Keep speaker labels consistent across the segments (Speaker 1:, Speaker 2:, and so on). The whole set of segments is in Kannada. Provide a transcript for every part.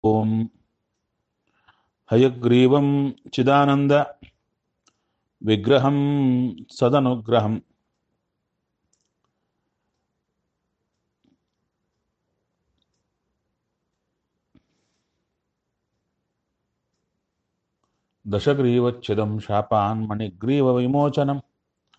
Speaker 1: ॐ हयग्रीवं चिदानन्द विग्रहं सदनुग्रहम् दशग्रीवच्छिदं शापान्मणिग्रीवविमोचनम्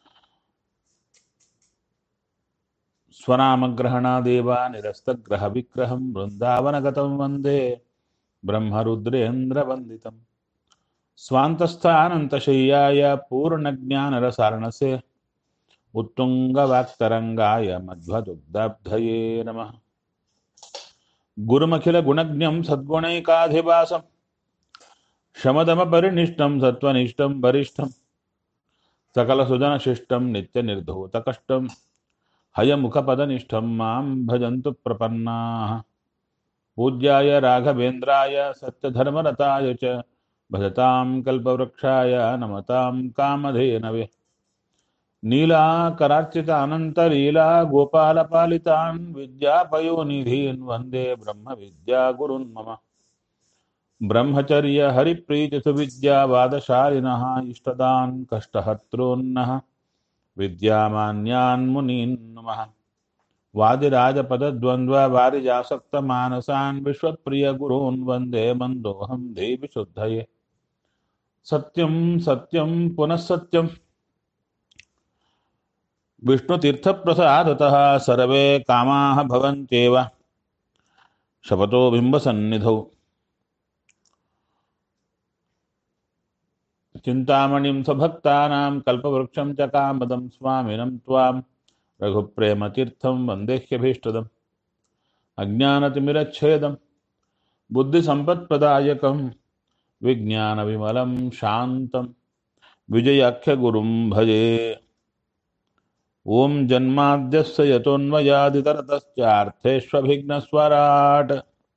Speaker 1: स्वनामग्रहणादेव निरस्तग्रहविग्रहं वृन्दावनगतं वन्दे ब्रह्मरुद्रेन्द्रवन्दितम् स्वान्तस्थानन्तशय्याय पूर्णज्ञानरसारणसे उत्तुङ्गवाक्तरङ्गाय मध्वदुग्धब्धये नमः गुरुमखिलगुणज्ञं सद्गुणैकाधिवासम् शमदमपरिनिष्टं सत्त्वनिष्ठं वरिष्ठं सकलसुजनशिष्टं नित्यनिर्धूतकष्टं हयमुखपदनिष्ठं मां भजन्तु प्रपन्नाः पूज्याय राघवेन्द्राय सत्यधर्मरताय च भजतां कल्पवृक्षाय नमतां कामधेनवे नीलाकरार्चितानन्तलीला गोपालपालितान् विद्यापयोनिधीन् वन्दे ब्रह्मविद्यागुरुन् मम ब्रह्मचर्य हरिप्रीतिसुविद्यावादशालिनः इष्टदान् कष्टहर्तॄन्नः विद्यामान्यान् मुनीन् नमः वादिराजपदद्वन्द्ववारिजासक्तमानसान् विश्वप्रियगुरून् वन्दे मन्दोऽहं देविशुद्धये सत्यं सत्यं पुनः सत्यं विष्णुतीर्थप्रसादतः सर्वे कामाः भवन्त्येव शपथो बिम्बसन्निधौ चिन्तामणिं स्वभक्तानां कल्पवृक्षं च कामदं स्वामिनं त्वां रघुप्रेमतीर्थं वन्देह्यभीष्टदम् अज्ञानतिमिरच्छेदं बुद्धिसम्पत्प्रदायकं विज्ञानविमलं शान्तं विजयाख्यगुरुं भजे ॐ जन्माद्यस्य यतोऽन्वयादितरतश्चार्थेष्वभिघ्नस्वराट्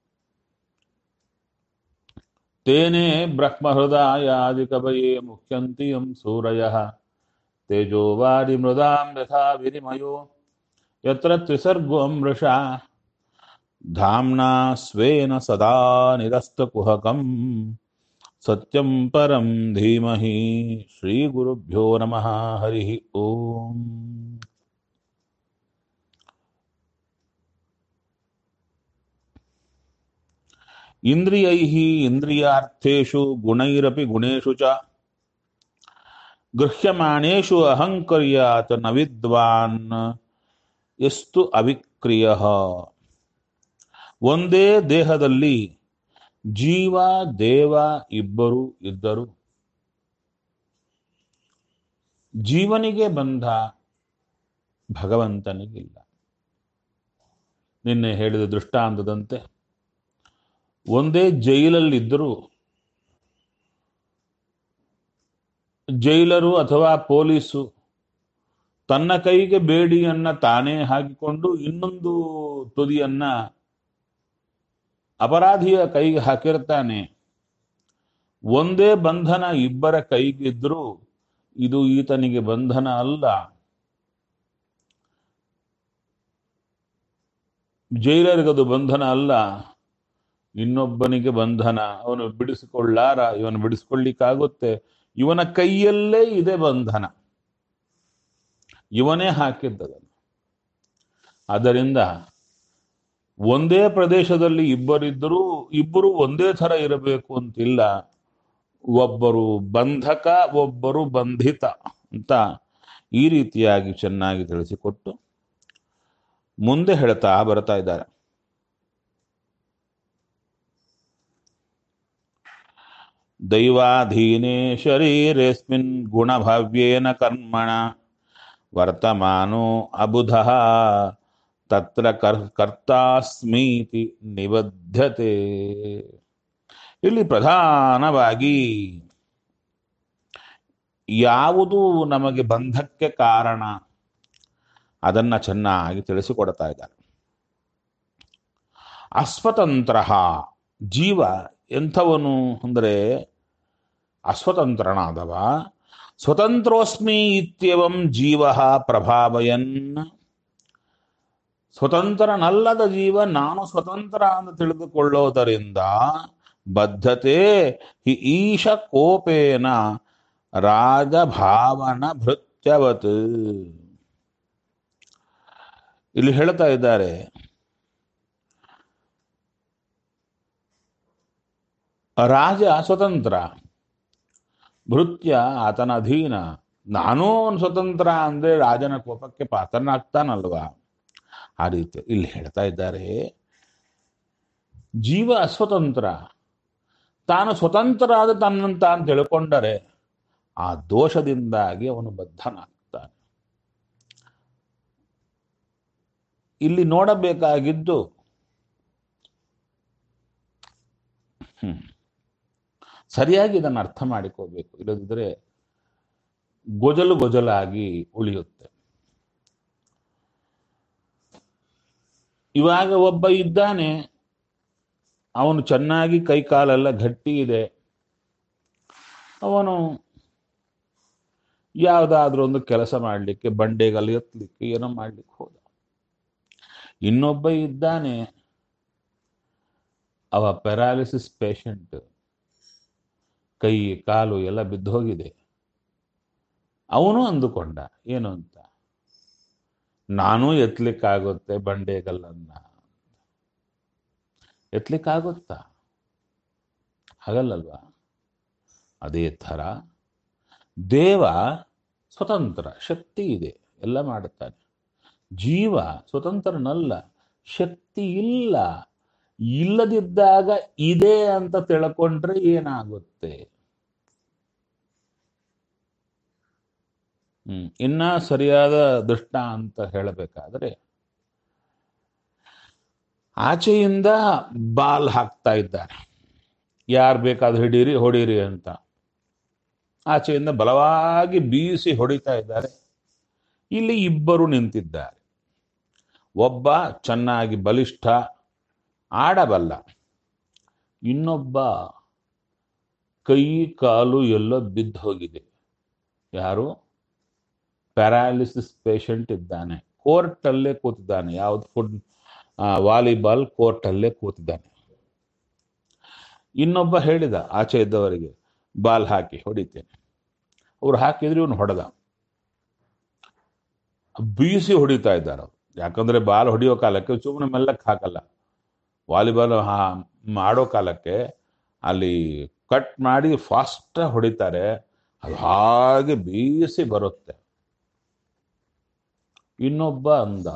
Speaker 1: तेने ब्रह्महृदायादिकवये मुह्यन्ति यं सूरयः तेजोवारिमृदां यथा विनिमयो यत्र त्रिसर्गो मृषा धाम्ना स्वेन सदा निरस्तकुहकं सत्यं परं धीमहि श्रीगुरुभ्यो नमः हरिः ॐ इन्द्रियैः इन्द्रियार्थेषु गुणैरपि गुणेषु च गृह्यमाणेषु अहङ्कर्यात् न ವಿದ್ವಾನ್ ಎಷ್ಟು ಅವಿಕ್ರಿಯ ಒಂದೇ ದೇಹದಲ್ಲಿ ಜೀವ ದೇವ ಇಬ್ಬರು ಇದ್ದರು ಜೀವನಿಗೆ ಬಂಧ ಭಗವಂತನಿಗಿಲ್ಲ ನಿನ್ನೆ ಹೇಳಿದ ದೃಷ್ಟಾಂತದಂತೆ ಒಂದೇ ಜೈಲಲ್ಲಿದ್ದರೂ ಜೈಲರು ಅಥವಾ ಪೊಲೀಸು ತನ್ನ ಕೈಗೆ ಬೇಡಿಯನ್ನ ತಾನೇ ಹಾಕಿಕೊಂಡು ಇನ್ನೊಂದು ತುದಿಯನ್ನ ಅಪರಾಧಿಯ ಕೈಗೆ ಹಾಕಿರ್ತಾನೆ ಒಂದೇ ಬಂಧನ ಇಬ್ಬರ ಕೈಗಿದ್ರೂ ಇದು ಈತನಿಗೆ ಬಂಧನ ಅಲ್ಲ ಜೈಲರಿಗದು ಬಂಧನ ಅಲ್ಲ ಇನ್ನೊಬ್ಬನಿಗೆ ಬಂಧನ ಅವನು ಬಿಡಿಸಿಕೊಳ್ಳಾರ ಇವನು ಬಿಡಿಸಿಕೊಳ್ಳಿಕ್ಕಾಗುತ್ತೆ ಇವನ ಕೈಯಲ್ಲೇ ಇದೆ ಬಂಧನ ಇವನೇ ಹಾಕಿದ್ದದನ್ನು ಆದ್ದರಿಂದ ಒಂದೇ ಪ್ರದೇಶದಲ್ಲಿ ಇಬ್ಬರಿದ್ದರೂ ಇಬ್ಬರು ಒಂದೇ ಥರ ಇರಬೇಕು ಅಂತಿಲ್ಲ ಒಬ್ಬರು ಬಂಧಕ ಒಬ್ಬರು ಬಂಧಿತ ಅಂತ ಈ ರೀತಿಯಾಗಿ ಚೆನ್ನಾಗಿ ತಿಳಿಸಿಕೊಟ್ಟು ಮುಂದೆ ಹೇಳ್ತಾ ಬರ್ತಾ ಇದ್ದಾರೆ ದೈವಾಧೀನೇ ಶರೀರೇಸ್ಮಿನ್ ಗುಣಭವ್ಯೇನ ಕರ್ಮಣ ವರ್ತಮಾನೋ ಅಬುಧಃ ತತ್ರ ಕರ್ ಕರ್ತಾಸ್ಮೀತಿ ನಿಬದ್ಧತೆ ಇಲ್ಲಿ ಪ್ರಧಾನವಾಗಿ ಯಾವುದು ನಮಗೆ ಬಂಧಕ್ಕೆ ಕಾರಣ ಅದನ್ನ ಚೆನ್ನಾಗಿ ತಿಳಿಸಿಕೊಡ್ತಾ ಇದ್ದಾರೆ ಅಸ್ವತಂತ್ರ ಜೀವ ಎಂಥವನು ಅಂದರೆ ಅಸ್ವತಂತ್ರನಾದವ ಸ್ವತಂತ್ರೋಸ್ಮಿ ಇತ್ಯವಂ ಜೀವ ಪ್ರಭಾವಯನ್ ಸ್ವತಂತ್ರನಲ್ಲದ ಜೀವ ನಾನು ಸ್ವತಂತ್ರ ಅಂತ ತಿಳಿದುಕೊಳ್ಳೋದರಿಂದ ಬದ್ಧತೆ ಹಿ ಈಶ ಕೋಪೇನ ರಾಜಭಾವನ ಭೃತ್ಯವತ್ ಇಲ್ಲಿ ಹೇಳ್ತಾ ಇದ್ದಾರೆ ರಾಜ ಸ್ವತಂತ್ರ ಭೃತ್ಯ ಆತನ ಅಧೀನ ನಾನೂ ಒಂದು ಸ್ವತಂತ್ರ ಅಂದ್ರೆ ರಾಜನ ಕೋಪಕ್ಕೆ ಪಾತ್ರನಾಗ್ತಾನಲ್ವಾ ಆ ರೀತಿ ಇಲ್ಲಿ ಹೇಳ್ತಾ ಇದ್ದಾರೆ ಜೀವ ಅಸ್ವತಂತ್ರ ತಾನು ಸ್ವತಂತ್ರ ಆದ ತನ್ನಂತ ಅಂತ ತಿಳ್ಕೊಂಡರೆ ಆ ದೋಷದಿಂದಾಗಿ ಅವನು ಬದ್ಧನಾಗ್ತಾನೆ ಇಲ್ಲಿ ನೋಡಬೇಕಾಗಿದ್ದು ಹ್ಮ್ ಸರಿಯಾಗಿ ಇದನ್ನು ಅರ್ಥ ಮಾಡಿಕೋಬೇಕು ಇಲ್ಲದಿದ್ದರೆ ಗೊಜಲು ಗೊಜಲಾಗಿ ಉಳಿಯುತ್ತೆ ಇವಾಗ ಒಬ್ಬ ಇದ್ದಾನೆ ಅವನು ಚೆನ್ನಾಗಿ ಕೈ ಕಾಲೆಲ್ಲ ಗಟ್ಟಿ ಇದೆ ಅವನು ಯಾವುದಾದ್ರೂ ಒಂದು ಕೆಲಸ ಮಾಡಲಿಕ್ಕೆ ಬಂಡೆಗಲ್ಲಿ ಎತ್ತಲಿಕ್ಕೆ ಏನೋ ಮಾಡ್ಲಿಕ್ಕೆ ಹೋದ ಇನ್ನೊಬ್ಬ ಇದ್ದಾನೆ ಅವ ಪ್ಯಾರಾಲಿಸಿಸ್ ಪೇಷಂಟ್ ಕೈ ಕಾಲು ಎಲ್ಲ ಬಿದ್ದೋಗಿದೆ ಅವನು ಅಂದುಕೊಂಡ ಏನು ಅಂತ ನಾನು ಎತ್ತಲಿಕ್ಕಾಗುತ್ತೆ ಬಂಡೆಗಲ್ಲನ್ನ ಎತ್ತಲಿಕ್ಕಾಗುತ್ತಾ ಹಾಗಲ್ಲಲ್ವಾ ಅದೇ ಥರ ದೇವ ಸ್ವತಂತ್ರ ಶಕ್ತಿ ಇದೆ ಎಲ್ಲ ಮಾಡುತ್ತಾನೆ ಜೀವ ಸ್ವತಂತ್ರನಲ್ಲ ಶಕ್ತಿ ಇಲ್ಲ ಇಲ್ಲದಿದ್ದಾಗ ಇದೆ ಅಂತ ತಿಳ್ಕೊಂಡ್ರೆ ಏನಾಗುತ್ತೆ ಹ್ಮ್ ಇನ್ನ ಸರಿಯಾದ ದೃಷ್ಟ ಅಂತ ಹೇಳಬೇಕಾದ್ರೆ ಆಚೆಯಿಂದ ಬಾಲ್ ಹಾಕ್ತಾ ಇದ್ದಾರೆ ಯಾರು ಬೇಕಾದ್ರೂ ಹಿಡೀರಿ ಹೊಡೀರಿ ಅಂತ ಆಚೆಯಿಂದ ಬಲವಾಗಿ ಬೀಸಿ ಹೊಡಿತಾ ಇದ್ದಾರೆ ಇಲ್ಲಿ ಇಬ್ಬರು ನಿಂತಿದ್ದಾರೆ ಒಬ್ಬ ಚೆನ್ನಾಗಿ ಬಲಿಷ್ಠ ಆಡಬಲ್ಲ ಇನ್ನೊಬ್ಬ ಕೈ ಕಾಲು ಎಲ್ಲ ಬಿದ್ದು ಹೋಗಿದೆ ಯಾರು ಪ್ಯಾರಾಲಿಸಿಸ್ ಪೇಷಂಟ್ ಇದ್ದಾನೆ ಕೋರ್ಟಲ್ಲೇ ಕೂತಿದ್ದಾನೆ ಯಾವ್ದು ಫುಡ್ ವಾಲಿಬಾಲ್ ಕೋರ್ಟಲ್ಲೇ ಕೂತಿದ್ದಾನೆ ಇನ್ನೊಬ್ಬ ಹೇಳಿದ ಆಚೆ ಇದ್ದವರಿಗೆ ಬಾಲ್ ಹಾಕಿ ಹೊಡಿತೇನೆ ಅವ್ರು ಹಾಕಿದ್ರೆ ಇವನು ಹೊಡೆದ ಬೀಸಿ ಹೊಡಿತಾ ಇದ್ದಾರೆ ಅವ್ರು ಯಾಕಂದ್ರೆ ಬಾಲ್ ಹೊಡಿಯೋ ಕಾಲಕ್ಕೆ ಸುಮ್ಮನೆ ಮೆಲ್ಲಕ್ಕೆ ಹಾಕಲ್ಲ ವಾಲಿಬಾಲ್ ಹಾ ಆಡೋ ಕಾಲಕ್ಕೆ ಅಲ್ಲಿ ಕಟ್ ಮಾಡಿ ಫಾಸ್ಟ್ ಹೊಡಿತಾರೆ ಅದು ಹಾಗೆ ಬೀಸಿ ಬರುತ್ತೆ ಇನ್ನೊಬ್ಬ ಅಂದ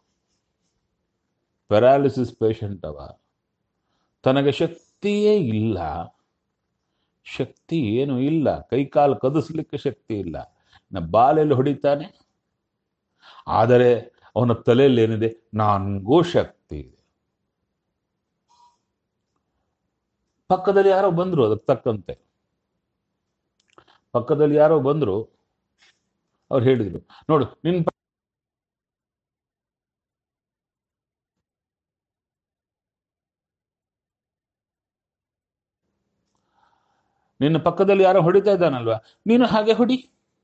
Speaker 1: ಪ್ಯಾರಾಲಿಸಿಸ್ ಪೇಷಂಟ್ ಅವ ತನಗೆ ಶಕ್ತಿಯೇ ಇಲ್ಲ ಶಕ್ತಿ ಏನು ಇಲ್ಲ ಕೈಕಾಲು ಕದಿಸ್ಲಿಕ್ಕೆ ಶಕ್ತಿ ಇಲ್ಲ ಇನ್ನು ಬಾಲೆಲ್ಲಿ ಹೊಡಿತಾನೆ ಆದರೆ ಅವನ ತಲೆಯಲ್ಲಿ ಏನಿದೆ ನನಗೂ ಶಕ್ತಿ ಇದೆ ಪಕ್ಕದಲ್ಲಿ ಯಾರೋ ಬಂದ್ರು ಅದಕ್ಕೆ ತಕ್ಕಂತೆ ಪಕ್ಕದಲ್ಲಿ ಯಾರೋ ಬಂದ್ರು ಅವ್ರು ಹೇಳಿದ್ರು ನೋಡು ನಿನ್ ಪ- ನಿನ್ನ ಪಕ್ಕದಲ್ಲಿ ಯಾರೋ ಹೊಡಿತಾ ಇದ್ದಾನಲ್ವಾ ನೀನು ಹಾಗೆ ಹೊಡಿ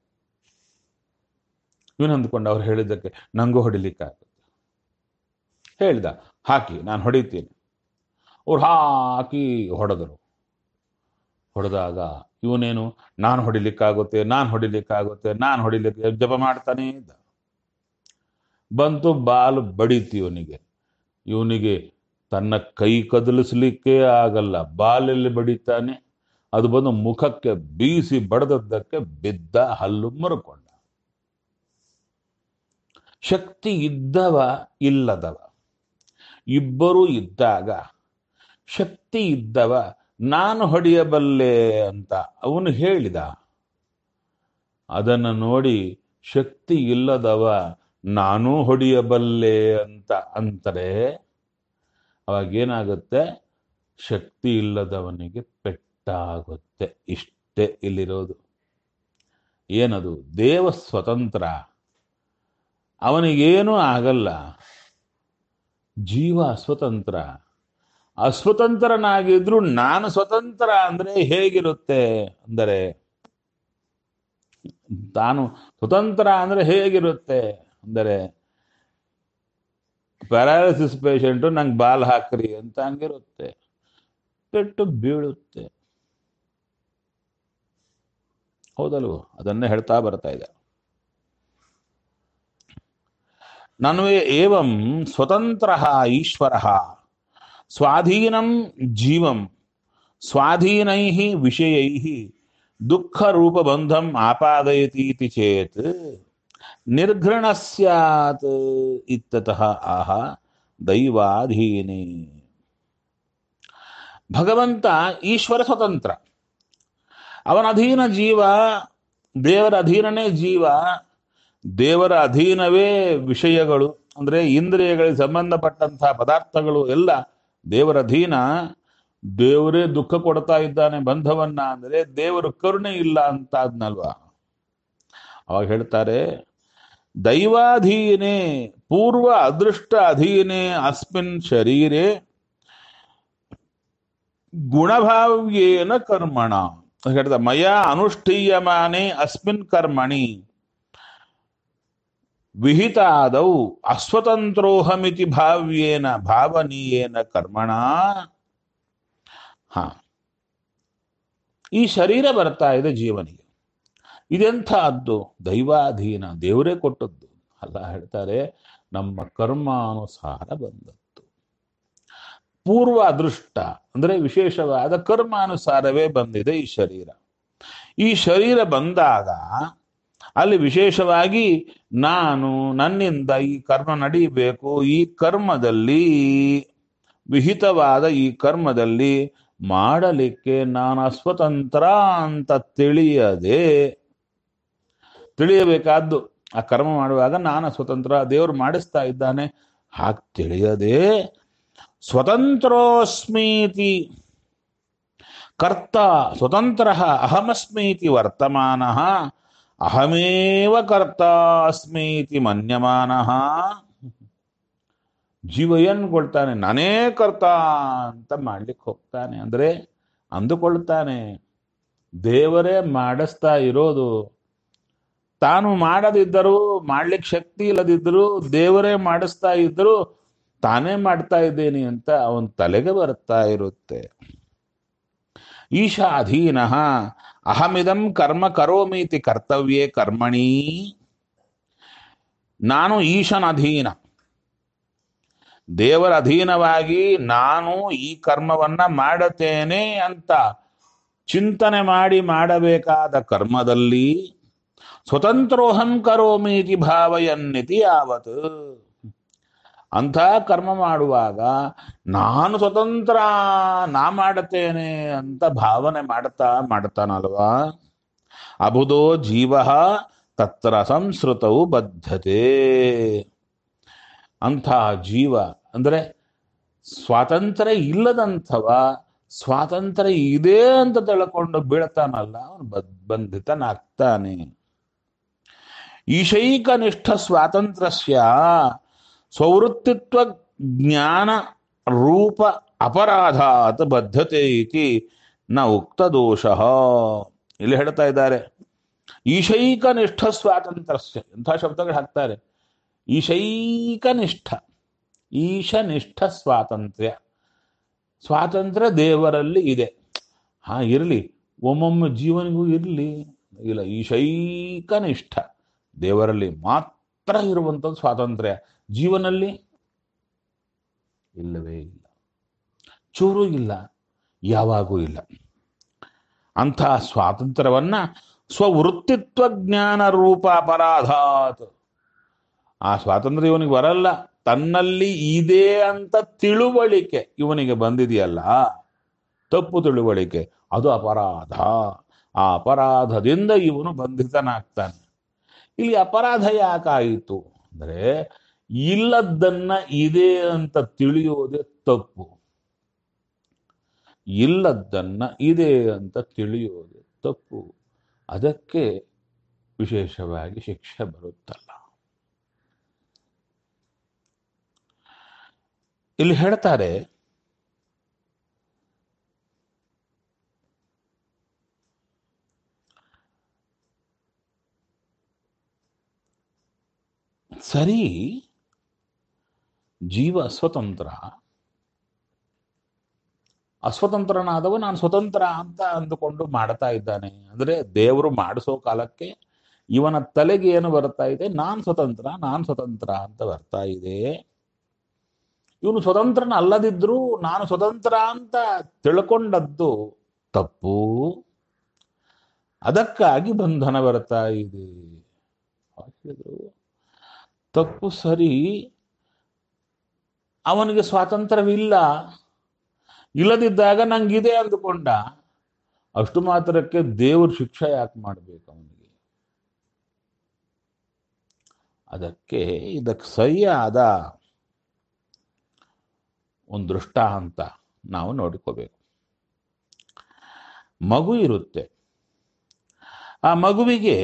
Speaker 1: ಇವನು ಅಂದ್ಕೊಂಡ ಅವ್ರು ಹೇಳಿದ್ದಕ್ಕೆ ನಂಗೂ ಹೊಡಿಲಿಕ್ಕಾಗುತ್ತೆ ಹೇಳ್ದ ಹಾಕಿ ನಾನು ಹೊಡಿತೀನಿ ಅವ್ರು ಹಾಕಿ ಹೊಡೆದರು ಹೊಡೆದಾಗ ಇವನೇನು ನಾನು ಹೊಡಿಲಿಕ್ಕಾಗುತ್ತೆ ನಾನು ಹೊಡಿಲಿಕ್ಕಾಗುತ್ತೆ ನಾನು ಹೊಡಿಲಿಕ್ಕೆ ಜಪ ಮಾಡ್ತಾನೇ ಇದ್ದ ಬಂತು ಬಾಲು ಬಡೀತು ಇವನಿಗೆ ಇವನಿಗೆ ತನ್ನ ಕೈ ಕದಲಿಸ್ಲಿಕ್ಕೆ ಆಗಲ್ಲ ಬಾಲಲ್ಲಿ ಬಡಿತಾನೆ ಅದು ಬಂದು ಮುಖಕ್ಕೆ ಬೀಸಿ ಬಡದದ್ದಕ್ಕೆ ಬಿದ್ದ ಹಲ್ಲು ಮುರ್ಕೊಂಡ ಶಕ್ತಿ ಇದ್ದವ ಇಲ್ಲದವ ಇಬ್ಬರೂ ಇದ್ದಾಗ ಶಕ್ತಿ ಇದ್ದವ ನಾನು ಹೊಡೆಯಬಲ್ಲೆ ಅಂತ ಅವನು ಹೇಳಿದ ಅದನ್ನು ನೋಡಿ ಶಕ್ತಿ ಇಲ್ಲದವ ನಾನೂ ಹೊಡೆಯಬಲ್ಲೆ ಅಂತ ಅಂತಾರೆ ಅವಾಗೇನಾಗುತ್ತೆ ಶಕ್ತಿ ಇಲ್ಲದವನಿಗೆ ಪೆಟ್ಟಾಗುತ್ತೆ ಇಷ್ಟೇ ಇಲ್ಲಿರೋದು ಏನದು ದೇವ ಸ್ವತಂತ್ರ ಅವನಿಗೇನೂ ಆಗಲ್ಲ ಜೀವ ಸ್ವತಂತ್ರ ಅಸ್ವತಂತ್ರನಾಗಿದ್ರು ನಾನು ಸ್ವತಂತ್ರ ಅಂದ್ರೆ ಹೇಗಿರುತ್ತೆ ಅಂದರೆ ತಾನು ಸ್ವತಂತ್ರ ಅಂದ್ರೆ ಹೇಗಿರುತ್ತೆ ಅಂದರೆ ಪ್ಯಾರಾಲಿಸಿಸ್ ಪೇಷಂಟು ನಂಗೆ ಬಾಲ್ ಹಾಕ್ರಿ ಅಂತ ಹಂಗಿರುತ್ತೆ ಪೆಟ್ಟು ಬೀಳುತ್ತೆ ಹೌದಲ್ವೋ ಅದನ್ನೇ ಹೇಳ್ತಾ ಬರ್ತಾ ಇದೆ ನನ್ವೇ ಏವಂ ಸ್ವತಂತ್ರ ಈಶ್ವರ ಸ್ವಾಧೀನಂ ಜೀವಂ ಸ್ವಾಧೀನೈ ವಿಷಯೈ ದುಃಖ ರೂಪಬಂಧಂ ಆಪಾದಯತೀತಿ ಚೇತ್ ನಿರ್ಘೃಣ ಸ್ಯಾತ್ ಇತ್ತತಃ ಆಹ ದೈವಾಧೀನೇ ಭಗವಂತ ಈಶ್ವರ ಸ್ವತಂತ್ರ ಅವನ ಅಧೀನ ಜೀವ ದೇವರ ಅಧೀನನೇ ಜೀವ ದೇವರ ಅಧೀನವೇ ವಿಷಯಗಳು ಅಂದ್ರೆ ಇಂದ್ರಿಯಗಳಿಗೆ ಸಂಬಂಧಪಟ್ಟಂತಹ ಪದಾರ್ಥಗಳು ಎಲ್ಲ ದೇವರ ಅಧೀನ ದೇವರೇ ದುಃಖ ಕೊಡ್ತಾ ಇದ್ದಾನೆ ಬಂಧವನ್ನ ಅಂದ್ರೆ ದೇವರು ಕರುಣೆ ಇಲ್ಲ ಅಂತ ಆದ್ನಲ್ವಾ ಅವಾಗ ಹೇಳ್ತಾರೆ ದೈವಾಧೀನೆ ಪೂರ್ವ ಅದೃಷ್ಟ ಅಧೀನೆ ಅಸ್ಮಿನ್ ಶರೀರೆ ಗುಣಭಾವ್ಯೇನ ಕರ್ಮಣ ಹೇಳ್ದ ಮಯ ಅನುಷ್ಠೀಯಮಾನೆ ಅಸ್ಮಿನ್ ಕರ್ಮಣಿ ವಿಹಿತಾದೌ ಅಸ್ವತಂತ್ರೋಹಮಿತಿ ಭಾವ್ಯೇನ ಭಾವನೀಯೇನ ಕರ್ಮಣ ಹ ಈ ಶರೀರ ಬರ್ತಾ ಇದೆ ಜೀವನಿಗೆ ಇದೆಂಥದ್ದು ದೈವಾಧೀನ ದೇವರೇ ಕೊಟ್ಟದ್ದು ಅಲ್ಲ ಹೇಳ್ತಾರೆ ನಮ್ಮ ಕರ್ಮಾನುಸಾರ ಬಂದದ್ದು ಪೂರ್ವ ಅದೃಷ್ಟ ಅಂದ್ರೆ ವಿಶೇಷವಾದ ಕರ್ಮಾನುಸಾರವೇ ಬಂದಿದೆ ಈ ಶರೀರ ಈ ಶರೀರ ಬಂದಾಗ ಅಲ್ಲಿ ವಿಶೇಷವಾಗಿ ನಾನು ನನ್ನಿಂದ ಈ ಕರ್ಮ ನಡೀಬೇಕು ಈ ಕರ್ಮದಲ್ಲಿ ವಿಹಿತವಾದ ಈ ಕರ್ಮದಲ್ಲಿ ಮಾಡಲಿಕ್ಕೆ ನಾನು ಅಸ್ವತಂತ್ರ ಅಂತ ತಿಳಿಯದೆ ತಿಳಿಯಬೇಕಾದ್ದು ಆ ಕರ್ಮ ಮಾಡುವಾಗ ನಾನು ಸ್ವತಂತ್ರ ದೇವರು ಮಾಡಿಸ್ತಾ ಇದ್ದಾನೆ ಹಾಗೆ ತಿಳಿಯದೆ ಸ್ವತಂತ್ರೋಸ್ಮೀತಿ ಕರ್ತ ಸ್ವತಂತ್ರ ಅಹಮಸ್ಮೀತಿ ವರ್ತಮಾನ ಅಹಮೇವ ಕರ್ತ ಅಸ್ಮೀತಿ ಮನ್ಯಮಾನ ಜೀವ ಏನ್ ಕೊಡ್ತಾನೆ ನಾನೇ ಕರ್ತ ಅಂತ ಮಾಡ್ಲಿಕ್ಕೆ ಹೋಗ್ತಾನೆ ಅಂದ್ರೆ ಅಂದುಕೊಳ್ತಾನೆ ದೇವರೇ ಮಾಡಿಸ್ತಾ ಇರೋದು ತಾನು ಮಾಡದಿದ್ದರೂ ಮಾಡ್ಲಿಕ್ಕೆ ಶಕ್ತಿ ಇಲ್ಲದಿದ್ದರೂ ದೇವರೇ ಮಾಡಿಸ್ತಾ ಇದ್ದರೂ ತಾನೇ ಮಾಡ್ತಾ ಇದ್ದೇನೆ ಅಂತ ಅವನ ತಲೆಗೆ ಬರ್ತಾ ಇರುತ್ತೆ ಈಶಾ ಅಧೀನ ಅಹಮಿದಂ ಕರ್ಮ ಕರೋಮೀತಿ ಕರ್ತವ್ಯೇ ಕರ್ಮಣಿ ನಾನು ಈಶನ ಅಧೀನ ದೇವರ ಅಧೀನವಾಗಿ ನಾನು ಈ ಕರ್ಮವನ್ನ ಮಾಡುತ್ತೇನೆ ಅಂತ ಚಿಂತನೆ ಮಾಡಿ ಮಾಡಬೇಕಾದ ಕರ್ಮದಲ್ಲಿ ಸ್ವತಂತ್ರೋಹಂ ಕರೋಮೀತಿ ಭಾವಯನ್ನಿತಿ ಯಾವತ್ ಅಂಥ ಕರ್ಮ ಮಾಡುವಾಗ ನಾನು ಸ್ವತಂತ್ರ ನಾ ಮಾಡುತ್ತೇನೆ ಅಂತ ಭಾವನೆ ಮಾಡ್ತಾ ಮಾಡ್ತಾನಲ್ವಾ ಅಬುದೋ ಜೀವ ತತ್ರ ಸಂಸ್ಕೃತವು ಬದ್ಧತೆ ಅಂಥ ಜೀವ ಅಂದ್ರೆ ಸ್ವಾತಂತ್ರ್ಯ ಇಲ್ಲದಂಥವ ಸ್ವಾತಂತ್ರ್ಯ ಇದೆ ಅಂತ ತಿಳ್ಕೊಂಡು ಬೀಳ್ತಾನಲ್ಲ ಅವನು ಬದ್ ಬಂಧಿತನಾಗ್ತಾನೆ ಈಶೈಕನಿಷ್ಠ ಸ್ವಾತಂತ್ರ್ಯ ಸ್ವವೃತ್ತಿತ್ವ ಜ್ಞಾನ ರೂಪ ಅಪರಾಧಾತ್ ಬದ್ಧತೆ ಇತಿ ನ ಉಕ್ತ ದೋಷ ಇಲ್ಲಿ ಹೇಳ್ತಾ ಇದ್ದಾರೆ ಈಶೈಕನಿಷ್ಠ ಸ್ವಾತಂತ್ರ್ಯ ಎಂಥ ಶಬ್ದಗಳು ಹಾಕ್ತಾರೆ ಈಶೈಕನಿಷ್ಠ ಈಶನಿಷ್ಠ ಸ್ವಾತಂತ್ರ್ಯ ಸ್ವಾತಂತ್ರ್ಯ ದೇವರಲ್ಲಿ ಇದೆ ಹಾ ಇರಲಿ ಒಮ್ಮೊಮ್ಮೆ ಜೀವನಿಗೂ ಇರಲಿ ಇಲ್ಲ ಈಶೈಕನಿಷ್ಠ ದೇವರಲ್ಲಿ ಮಾತ್ರ ಇರುವಂಥದ್ದು ಸ್ವಾತಂತ್ರ್ಯ ಜೀವನಲ್ಲಿ ಇಲ್ಲವೇ ಇಲ್ಲ ಚೂರು ಇಲ್ಲ ಯಾವಾಗೂ ಇಲ್ಲ ಅಂಥ ಸ್ವಾತಂತ್ರ್ಯವನ್ನ ಸ್ವವೃತ್ತಿತ್ವ ಜ್ಞಾನ ರೂಪ ಅಪರಾಧಾತ್ ಆ ಸ್ವಾತಂತ್ರ್ಯ ಇವನಿಗೆ ಬರಲ್ಲ ತನ್ನಲ್ಲಿ ಇದೆ ಅಂತ ತಿಳುವಳಿಕೆ ಇವನಿಗೆ ಬಂದಿದೆಯಲ್ಲ ತಪ್ಪು ತಿಳುವಳಿಕೆ ಅದು ಅಪರಾಧ ಆ ಅಪರಾಧದಿಂದ ಇವನು ಬಂಧಿತನಾಗ್ತಾನೆ ಇಲ್ಲಿ ಅಪರಾಧ ಯಾಕಾಯಿತು ಅಂದ್ರೆ ಇಲ್ಲದನ್ನ ಇದೆ ಅಂತ ತಿಳಿಯೋದೇ ತಪ್ಪು ಇಲ್ಲದನ್ನ ಇದೆ ಅಂತ ತಿಳಿಯೋದೇ ತಪ್ಪು ಅದಕ್ಕೆ ವಿಶೇಷವಾಗಿ ಶಿಕ್ಷೆ ಬರುತ್ತಲ್ಲ ಇಲ್ಲಿ ಹೇಳ್ತಾರೆ ಸರಿ ಜೀವ ಅಸ್ವತಂತ್ರ ಅಸ್ವತಂತ್ರನಾದವ ನಾನು ಸ್ವತಂತ್ರ ಅಂತ ಅಂದುಕೊಂಡು ಮಾಡ್ತಾ ಇದ್ದಾನೆ ಅಂದ್ರೆ ದೇವರು ಮಾಡಿಸೋ ಕಾಲಕ್ಕೆ ಇವನ ತಲೆಗೆ ಏನು ಬರ್ತಾ ಇದೆ ನಾನ್ ಸ್ವತಂತ್ರ ನಾನ್ ಸ್ವತಂತ್ರ ಅಂತ ಬರ್ತಾ ಇದೆ ಇವನು ಸ್ವತಂತ್ರನ ಅಲ್ಲದಿದ್ರೂ ನಾನು ಸ್ವತಂತ್ರ ಅಂತ ತಿಳ್ಕೊಂಡದ್ದು ತಪ್ಪು ಅದಕ್ಕಾಗಿ ಬಂಧನ ಬರ್ತಾ ಇದೆ ಹೇಳಿದ್ರು ತಪ್ಪು ಸರಿ ಅವನಿಗೆ ಸ್ವಾತಂತ್ರ್ಯವಿಲ್ಲ ಇಲ್ಲದಿದ್ದಾಗ ನಂಗಿದೆ ಅಂದುಕೊಂಡ ಅಷ್ಟು ಮಾತ್ರಕ್ಕೆ ದೇವ್ರ ಶಿಕ್ಷೆ ಯಾಕೆ ಮಾಡಬೇಕು ಅವನಿಗೆ ಅದಕ್ಕೆ ಇದಕ್ಕೆ ಸರಿಯಾದ ಒಂದು ದೃಷ್ಟಾಂತ ನಾವು ನೋಡಿಕೋಬೇಕು ಮಗು ಇರುತ್ತೆ ಆ ಮಗುವಿಗೆ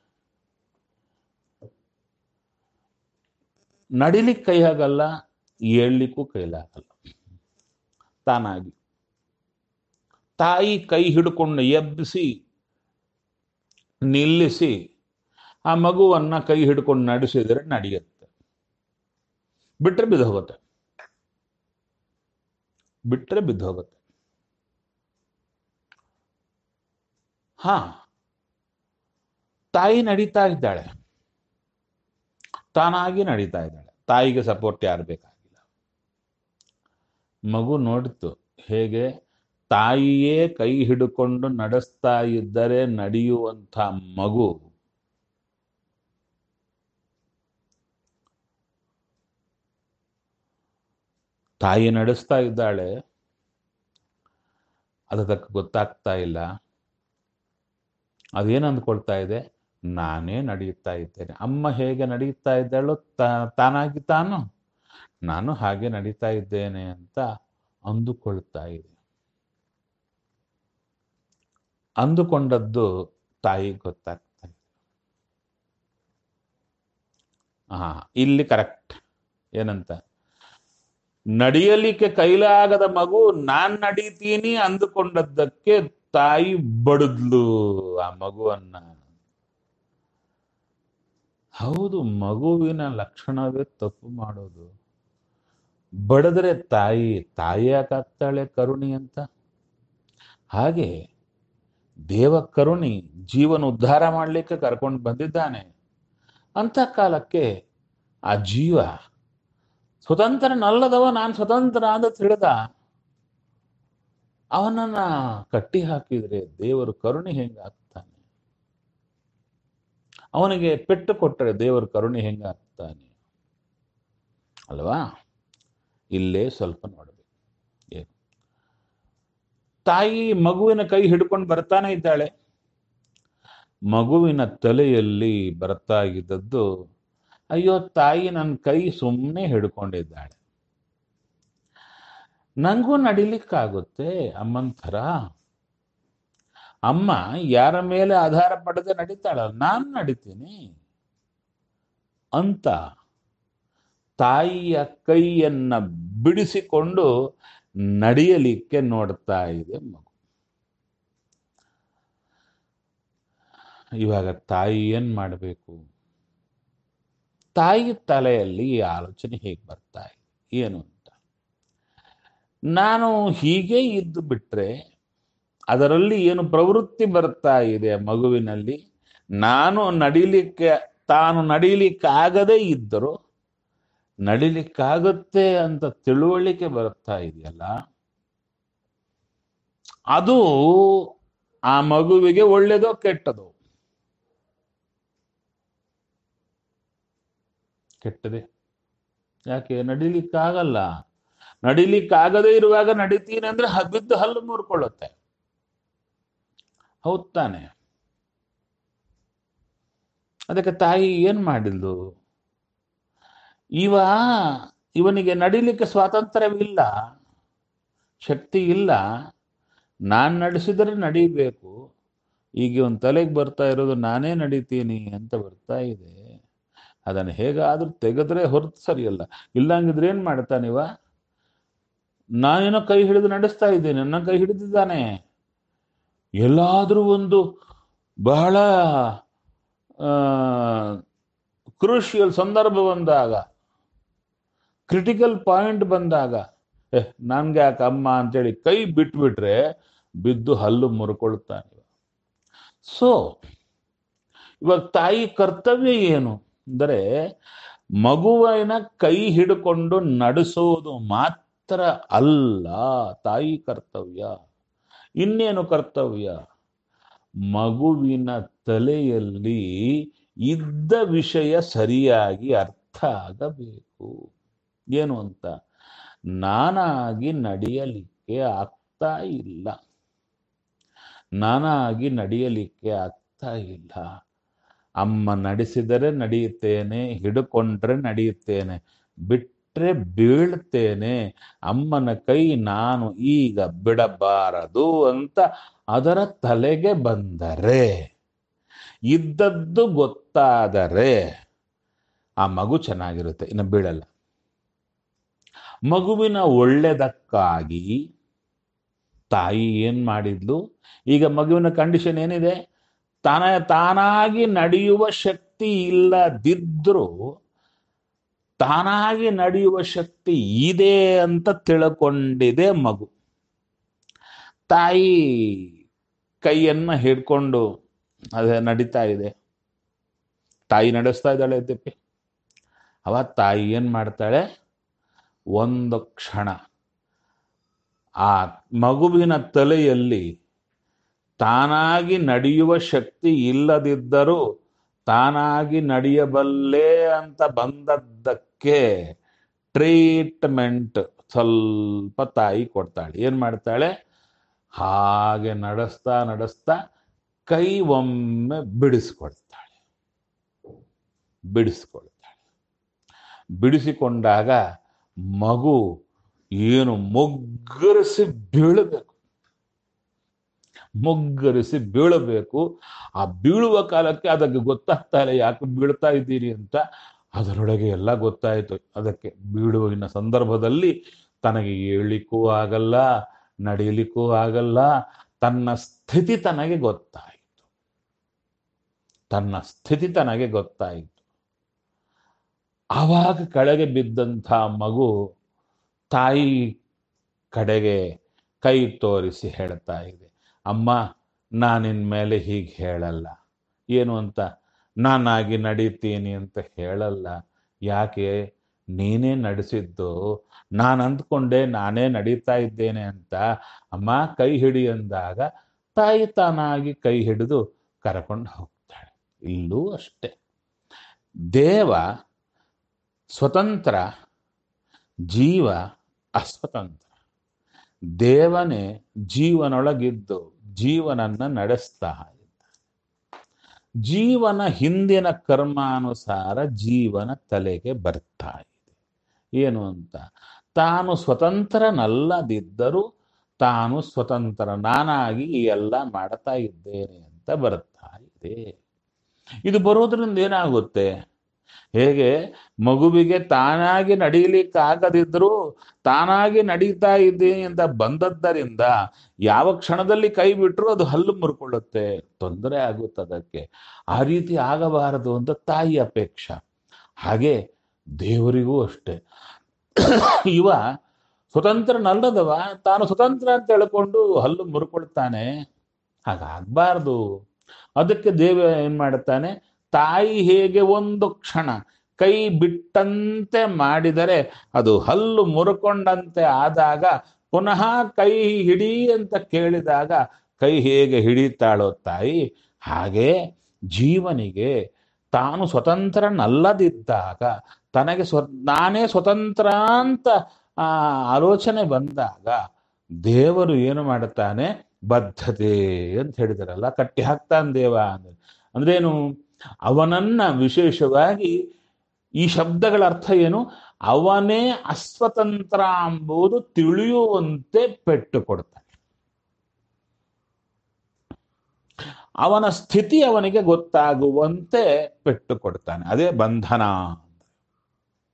Speaker 1: ನಡಿಲಿಕ್ಕೆ ಕೈ ಆಗಲ್ಲ ಏಳ್ಲಿಕ್ಕೂ ಕೈಲಾಗಲ್ಲ ತಾನಾಗಿ ತಾಯಿ ಕೈ ಹಿಡ್ಕೊಂಡು ಎಬ್ಬಿಸಿ ನಿಲ್ಲಿಸಿ ಆ ಮಗುವನ್ನ ಕೈ ಹಿಡ್ಕೊಂಡು ನಡೆಸಿದರೆ ನಡೆಯುತ್ತೆ ಬಿಟ್ರೆ ಬಿದ್ದು ಹೋಗುತ್ತೆ ಬಿಟ್ರೆ ಬಿದ್ದು ಹೋಗುತ್ತೆ ಹಾ ತಾಯಿ ನಡೀತಾ ಇದ್ದಾಳೆ ತಾನಾಗಿ ನಡೀತಾ ಇದ್ದಾಳೆ ತಾಯಿಗೆ ಸಪೋರ್ಟ್ ಯಾರು ಬೇಕಾಗಿಲ್ಲ ಮಗು ನೋಡಿತು ಹೇಗೆ ತಾಯಿಯೇ ಕೈ ಹಿಡ್ಕೊಂಡು ನಡೆಸ್ತಾ ಇದ್ದರೆ ನಡೆಯುವಂಥ ಮಗು ತಾಯಿ ನಡೆಸ್ತಾ ಇದ್ದಾಳೆ ಅದಕ್ಕೆ ಗೊತ್ತಾಗ್ತಾ ಇಲ್ಲ ಅದೇನು ಅಂದ್ಕೊಳ್ತಾ ಇದೆ ನಾನೇ ನಡೆಯುತ್ತಾ ಇದ್ದೇನೆ ಅಮ್ಮ ಹೇಗೆ ನಡೆಯುತ್ತಾ ಇದ್ದಾಳೋ ತಾನಾಗಿ ತಾನು ನಾನು ಹಾಗೆ ನಡೀತಾ ಇದ್ದೇನೆ ಅಂತ ಅಂದುಕೊಳ್ತಾ ಇದೆ ಅಂದುಕೊಂಡದ್ದು ತಾಯಿ ಗೊತ್ತಾಗ್ತಾ ಇದೆ ಹಾ ಇಲ್ಲಿ ಕರೆಕ್ಟ್ ಏನಂತ ನಡೆಯಲಿಕ್ಕೆ ಕೈಲಾಗದ ಮಗು ನಾನ್ ನಡೀತೀನಿ ಅಂದುಕೊಂಡದ್ದಕ್ಕೆ ತಾಯಿ ಬಡದ್ಲು ಆ ಮಗುವನ್ನ ಹೌದು ಮಗುವಿನ ಲಕ್ಷಣವೇ ತಪ್ಪು ಮಾಡೋದು ಬಡದ್ರೆ ತಾಯಿ ತಾಯಿ ಯಾಕಾಗ್ತಾಳೆ ಕರುಣಿ ಅಂತ ಹಾಗೆ ದೇವ ಕರುಣಿ ಜೀವನ ಉದ್ಧಾರ ಮಾಡಲಿಕ್ಕೆ ಕರ್ಕೊಂಡು ಬಂದಿದ್ದಾನೆ ಅಂತ ಕಾಲಕ್ಕೆ ಆ ಜೀವ ಸ್ವತಂತ್ರನಲ್ಲದವ ನಾನು ಸ್ವತಂತ್ರ ಅಂತ ತಿಳಿದ ಅವನನ್ನ ಕಟ್ಟಿ ಹಾಕಿದ್ರೆ ದೇವರು ಕರುಣೆ ಹೆಂಗಾಗ್ತಾನೆ ಅವನಿಗೆ ಪೆಟ್ಟು ಕೊಟ್ಟರೆ ದೇವರು ಕರುಣೆ ಹೆಂಗಾಗ್ತಾನೆ ಅಲ್ವಾ ಇಲ್ಲೇ ಸ್ವಲ್ಪ ನೋಡಬೇಕು ಏನು ತಾಯಿ ಮಗುವಿನ ಕೈ ಹಿಡ್ಕೊಂಡು ಬರ್ತಾನೆ ಇದ್ದಾಳೆ ಮಗುವಿನ ತಲೆಯಲ್ಲಿ ಬರ್ತಾ ಇದ್ದದ್ದು ಅಯ್ಯೋ ತಾಯಿ ನನ್ನ ಕೈ ಸುಮ್ಮನೆ ಹಿಡ್ಕೊಂಡಿದ್ದಾಳೆ ನಂಗೂ ನಡಿಲಿಕ್ಕಾಗುತ್ತೆ ಅಮ್ಮನ ಥರ ಅಮ್ಮ ಯಾರ ಮೇಲೆ ಆಧಾರ ಪಡೆದೇ ನಡೀತಾಳ ನಾನು ನಡಿತೀನಿ ಅಂತ ತಾಯಿಯ ಕೈಯನ್ನ ಬಿಡಿಸಿಕೊಂಡು ನಡೆಯಲಿಕ್ಕೆ ನೋಡ್ತಾ ಇದೆ ಮಗು ಇವಾಗ ತಾಯಿ ಏನ್ ಮಾಡಬೇಕು ತಾಯಿ ತಲೆಯಲ್ಲಿ ಈ ಆಲೋಚನೆ ಹೇಗೆ ಬರ್ತಾ ಇದೆ ಏನು ಅಂತ ನಾನು ಹೀಗೆ ಇದ್ದು ಬಿಟ್ರೆ ಅದರಲ್ಲಿ ಏನು ಪ್ರವೃತ್ತಿ ಬರ್ತಾ ಇದೆ ಮಗುವಿನಲ್ಲಿ ನಾನು ನಡಿಲಿಕ್ಕೆ ತಾನು ನಡಿಲಿಕ್ಕಾಗದೇ ಇದ್ದರೂ ನಡಿಲಿಕ್ಕಾಗುತ್ತೆ ಅಂತ ತಿಳುವಳಿಕೆ ಬರ್ತಾ ಇದೆಯಲ್ಲ ಅದು ಆ ಮಗುವಿಗೆ ಒಳ್ಳೇದೋ ಕೆಟ್ಟದೋ ಕೆಟ್ಟದೆ ಯಾಕೆ ನಡಿಲಿಕ್ಕಾಗಲ್ಲ ನಡಿಲಿಕ್ಕಾಗದೇ ಇರುವಾಗ ನಡಿತೀನಿ ಅಂದ್ರೆ ಬಿದ್ದು ಹಲ್ಲು ಮುರ್ಕೊಳ್ಳುತ್ತೆ ಹೌದ್ ತಾನೆ ಅದಕ್ಕೆ ತಾಯಿ ಏನ್ ಮಾಡಿದ್ಲು ಇವ ಇವನಿಗೆ ನಡಿಲಿಕ್ಕೆ ಸ್ವಾತಂತ್ರ್ಯವಿಲ್ಲ ಶಕ್ತಿ ಇಲ್ಲ ನಾನ್ ನಡೆಸಿದರೆ ನಡಿಬೇಕು ಈಗ ಇವನ್ ತಲೆಗೆ ಬರ್ತಾ ಇರೋದು ನಾನೇ ನಡಿತೀನಿ ಅಂತ ಬರ್ತಾ ಇದೆ ಅದನ್ನು ಹೇಗಾದ್ರೂ ತೆಗೆದ್ರೆ ಹೊರತು ಸರಿಯಲ್ಲ ಇಲ್ಲಂಗಿದ್ರೆ ಏನ್ ಮಾಡ್ತಾನಿವ ನಾನೇನೋ ಕೈ ಹಿಡಿದು ನಡೆಸ್ತಾ ಇದ್ದೇನೆ ನನ್ನ ಕೈ ಹಿಡಿದಿದ್ದಾನೆ ಎಲ್ಲಾದ್ರೂ ಒಂದು ಬಹಳ ಕ್ರೂಷಿಯಲ್ ಸಂದರ್ಭ ಬಂದಾಗ ಕ್ರಿಟಿಕಲ್ ಪಾಯಿಂಟ್ ಬಂದಾಗ ಏ ನನ್ಗೆ ಯಾಕೆ ಅಮ್ಮ ಅಂತೇಳಿ ಕೈ ಬಿಟ್ಬಿಟ್ರೆ ಬಿದ್ದು ಹಲ್ಲು ಮುರ್ಕೊಳ್ತಾನೆ ಸೊ ಇವಾಗ ತಾಯಿ ಕರ್ತವ್ಯ ಏನು ಅಂದರೆ ಮಗುವಿನ ಕೈ ಹಿಡ್ಕೊಂಡು ನಡೆಸೋದು ಮಾತ್ರ ಅಲ್ಲ ತಾಯಿ ಕರ್ತವ್ಯ ಇನ್ನೇನು ಕರ್ತವ್ಯ ಮಗುವಿನ ತಲೆಯಲ್ಲಿ ಇದ್ದ ವಿಷಯ ಸರಿಯಾಗಿ ಅರ್ಥ ಆಗಬೇಕು ಏನು ಅಂತ ನಾನಾಗಿ ನಡೆಯಲಿಕ್ಕೆ ಆಗ್ತಾ ಇಲ್ಲ ನಾನಾಗಿ ನಡೆಯಲಿಕ್ಕೆ ಆಗ್ತಾ ಇಲ್ಲ ಅಮ್ಮ ನಡೆಸಿದರೆ ನಡೆಯುತ್ತೇನೆ ಹಿಡ್ಕೊಂಡ್ರೆ ನಡೆಯುತ್ತೇನೆ ಬಿಟ್ರೆ ಬೀಳ್ತೇನೆ ಅಮ್ಮನ ಕೈ ನಾನು ಈಗ ಬಿಡಬಾರದು ಅಂತ ಅದರ ತಲೆಗೆ ಬಂದರೆ ಇದ್ದದ್ದು ಗೊತ್ತಾದರೆ ಆ ಮಗು ಚೆನ್ನಾಗಿರುತ್ತೆ ಇನ್ನು ಬೀಳಲ್ಲ ಮಗುವಿನ ಒಳ್ಳೆದಕ್ಕಾಗಿ ತಾಯಿ ಏನ್ ಮಾಡಿದ್ಲು ಈಗ ಮಗುವಿನ ಕಂಡೀಷನ್ ಏನಿದೆ ತಾನ ತಾನಾಗಿ ನಡೆಯುವ ಶಕ್ತಿ ಇಲ್ಲದಿದ್ರೂ ತಾನಾಗಿ ನಡೆಯುವ ಶಕ್ತಿ ಇದೆ ಅಂತ ತಿಳ್ಕೊಂಡಿದೆ ಮಗು ತಾಯಿ ಕೈಯನ್ನ ಹಿಡ್ಕೊಂಡು ಅದೇ ನಡೀತಾ ಇದೆ ತಾಯಿ ನಡೆಸ್ತಾ ಇದ್ದಾಳೆ ದಿಪ್ಪಿ ಅವ ತಾಯಿ ಏನ್ ಮಾಡ್ತಾಳೆ ಒಂದು ಕ್ಷಣ ಆ ಮಗುವಿನ ತಲೆಯಲ್ಲಿ ತಾನಾಗಿ ನಡೆಯುವ ಶಕ್ತಿ ಇಲ್ಲದಿದ್ದರೂ ತಾನಾಗಿ ನಡೆಯಬಲ್ಲೆ ಅಂತ ಬಂದದ್ದಕ್ಕೆ ಟ್ರೀಟ್ಮೆಂಟ್ ಸ್ವಲ್ಪ ತಾಯಿ ಕೊಡ್ತಾಳೆ ಏನ್ ಮಾಡ್ತಾಳೆ ಹಾಗೆ ನಡೆಸ್ತಾ ನಡೆಸ್ತಾ ಕೈ ಒಮ್ಮೆ ಬಿಡಿಸ್ಕೊಳ್ತಾಳೆ ಬಿಡಿಸ್ಕೊಳ್ತಾಳೆ ಬಿಡಿಸಿಕೊಂಡಾಗ ಮಗು ಏನು ಮೊಗ್ಗರಿಸಿ ಬೀಳಬೇಕು ಮೊಗ್ಗರಿಸಿ ಬೀಳಬೇಕು ಆ ಬೀಳುವ ಕಾಲಕ್ಕೆ ಅದಕ್ಕೆ ಗೊತ್ತಾಗ್ತಾ ಇಲ್ಲ ಯಾಕೆ ಬೀಳ್ತಾ ಇದ್ದೀರಿ ಅಂತ ಅದರೊಳಗೆ ಎಲ್ಲ ಗೊತ್ತಾಯಿತು ಅದಕ್ಕೆ ಬೀಳುವಿನ ಸಂದರ್ಭದಲ್ಲಿ ತನಗೆ ಏಳಿಕ್ಕೂ ಆಗಲ್ಲ ನಡೀಲಿಕ್ಕೂ ಆಗಲ್ಲ ತನ್ನ ಸ್ಥಿತಿ ತನಗೆ ಗೊತ್ತಾಯಿತು ತನ್ನ ಸ್ಥಿತಿ ತನಗೆ ಗೊತ್ತಾಯಿತು ಆವಾಗ ಕೆಳಗೆ ಬಿದ್ದಂಥ ಮಗು ತಾಯಿ ಕಡೆಗೆ ಕೈ ತೋರಿಸಿ ಹೇಳ್ತಾ ಇದೆ ಅಮ್ಮ ನಾನಿನ್ ಮೇಲೆ ಹೀಗೆ ಹೇಳಲ್ಲ ಏನು ಅಂತ ನಾನಾಗಿ ನಡೀತೀನಿ ಅಂತ ಹೇಳಲ್ಲ ಯಾಕೆ ನೀನೇ ನಡೆಸಿದ್ದು ನಾನು ಅಂದ್ಕೊಂಡೆ ನಾನೇ ನಡೀತಾ ಇದ್ದೇನೆ ಅಂತ ಅಮ್ಮ ಕೈ ಹಿಡಿ ಅಂದಾಗ ತಾಯಿ ತಾನಾಗಿ ಕೈ ಹಿಡಿದು ಕರ್ಕೊಂಡು ಹೋಗ್ತಾಳೆ ಇಲ್ಲೂ ಅಷ್ಟೆ ದೇವ ಸ್ವತಂತ್ರ ಜೀವ ಅಸ್ವತಂತ್ರ ದೇವನೇ ಜೀವನೊಳಗಿದ್ದು ಜೀವನನ್ನ ನಡೆಸ್ತಾ ಇದ್ದ ಜೀವನ ಹಿಂದಿನ ಕರ್ಮಾನುಸಾರ ಜೀವನ ತಲೆಗೆ ಬರ್ತಾ ಇದೆ ಏನು ಅಂತ ತಾನು ಸ್ವತಂತ್ರನಲ್ಲದಿದ್ದರೂ ತಾನು ಸ್ವತಂತ್ರ ನಾನಾಗಿ ಈ ಎಲ್ಲ ಮಾಡ್ತಾ ಇದ್ದೇನೆ ಅಂತ ಬರ್ತಾ ಇದೆ ಇದು ಬರೋದ್ರಿಂದ ಏನಾಗುತ್ತೆ ಹೇಗೆ ಮಗುವಿಗೆ ತಾನಾಗಿ ನಡೀಲಿಕ್ಕಾಗದಿದ್ರೂ ತಾನಾಗಿ ನಡೀತಾ ಇದ್ದೀನಿ ಅಂತ ಬಂದದ್ದರಿಂದ ಯಾವ ಕ್ಷಣದಲ್ಲಿ ಕೈ ಬಿಟ್ಟರು ಅದು ಹಲ್ಲು ಮುರ್ಕೊಳ್ಳುತ್ತೆ ತೊಂದರೆ ಆಗುತ್ತೆ ಅದಕ್ಕೆ ಆ ರೀತಿ ಆಗಬಾರದು ಅಂತ ತಾಯಿ ಅಪೇಕ್ಷ ಹಾಗೆ ದೇವರಿಗೂ ಅಷ್ಟೆ ಇವ ಸ್ವತಂತ್ರನಲ್ಲದವ ತಾನು ಸ್ವತಂತ್ರ ಅಂತ ಹೇಳ್ಕೊಂಡು ಹಲ್ಲು ಮುರ್ಕೊಳ್ತಾನೆ ಹಾಗಾಗಬಾರ್ದು ಅದಕ್ಕೆ ದೇವ ಏನ್ ಮಾಡುತ್ತಾನೆ ತಾಯಿ ಹೇಗೆ ಒಂದು ಕ್ಷಣ ಕೈ ಬಿಟ್ಟಂತೆ ಮಾಡಿದರೆ ಅದು ಹಲ್ಲು ಮುರ್ಕೊಂಡಂತೆ ಆದಾಗ ಪುನಃ ಕೈ ಹಿಡಿ ಅಂತ ಕೇಳಿದಾಗ ಕೈ ಹೇಗೆ ಹಿಡಿತಾಳೋ ತಾಯಿ ಹಾಗೆ ಜೀವನಿಗೆ ತಾನು ಸ್ವತಂತ್ರನಲ್ಲದಿದ್ದಾಗ ತನಗೆ ಸ್ವ ನಾನೇ ಸ್ವತಂತ್ರ ಅಂತ ಆ ಆಲೋಚನೆ ಬಂದಾಗ ದೇವರು ಏನು ಮಾಡುತ್ತಾನೆ ಬದ್ಧತೆ ಅಂತ ಹೇಳಿದಾರಲ್ಲ ಕಟ್ಟಿ ಹಾಕ್ತಾನೆ ದೇವ ಅಂದ್ರೆ ಅಂದ್ರೇನು ಅವನನ್ನ ವಿಶೇಷವಾಗಿ ಈ ಶಬ್ದಗಳ ಅರ್ಥ ಏನು ಅವನೇ ಅಸ್ವತಂತ್ರ ಎಂಬುದು ತಿಳಿಯುವಂತೆ ಪೆಟ್ಟು ಕೊಡ್ತಾನೆ ಅವನ ಸ್ಥಿತಿ ಅವನಿಗೆ ಗೊತ್ತಾಗುವಂತೆ ಪೆಟ್ಟು ಕೊಡ್ತಾನೆ ಅದೇ ಬಂಧನ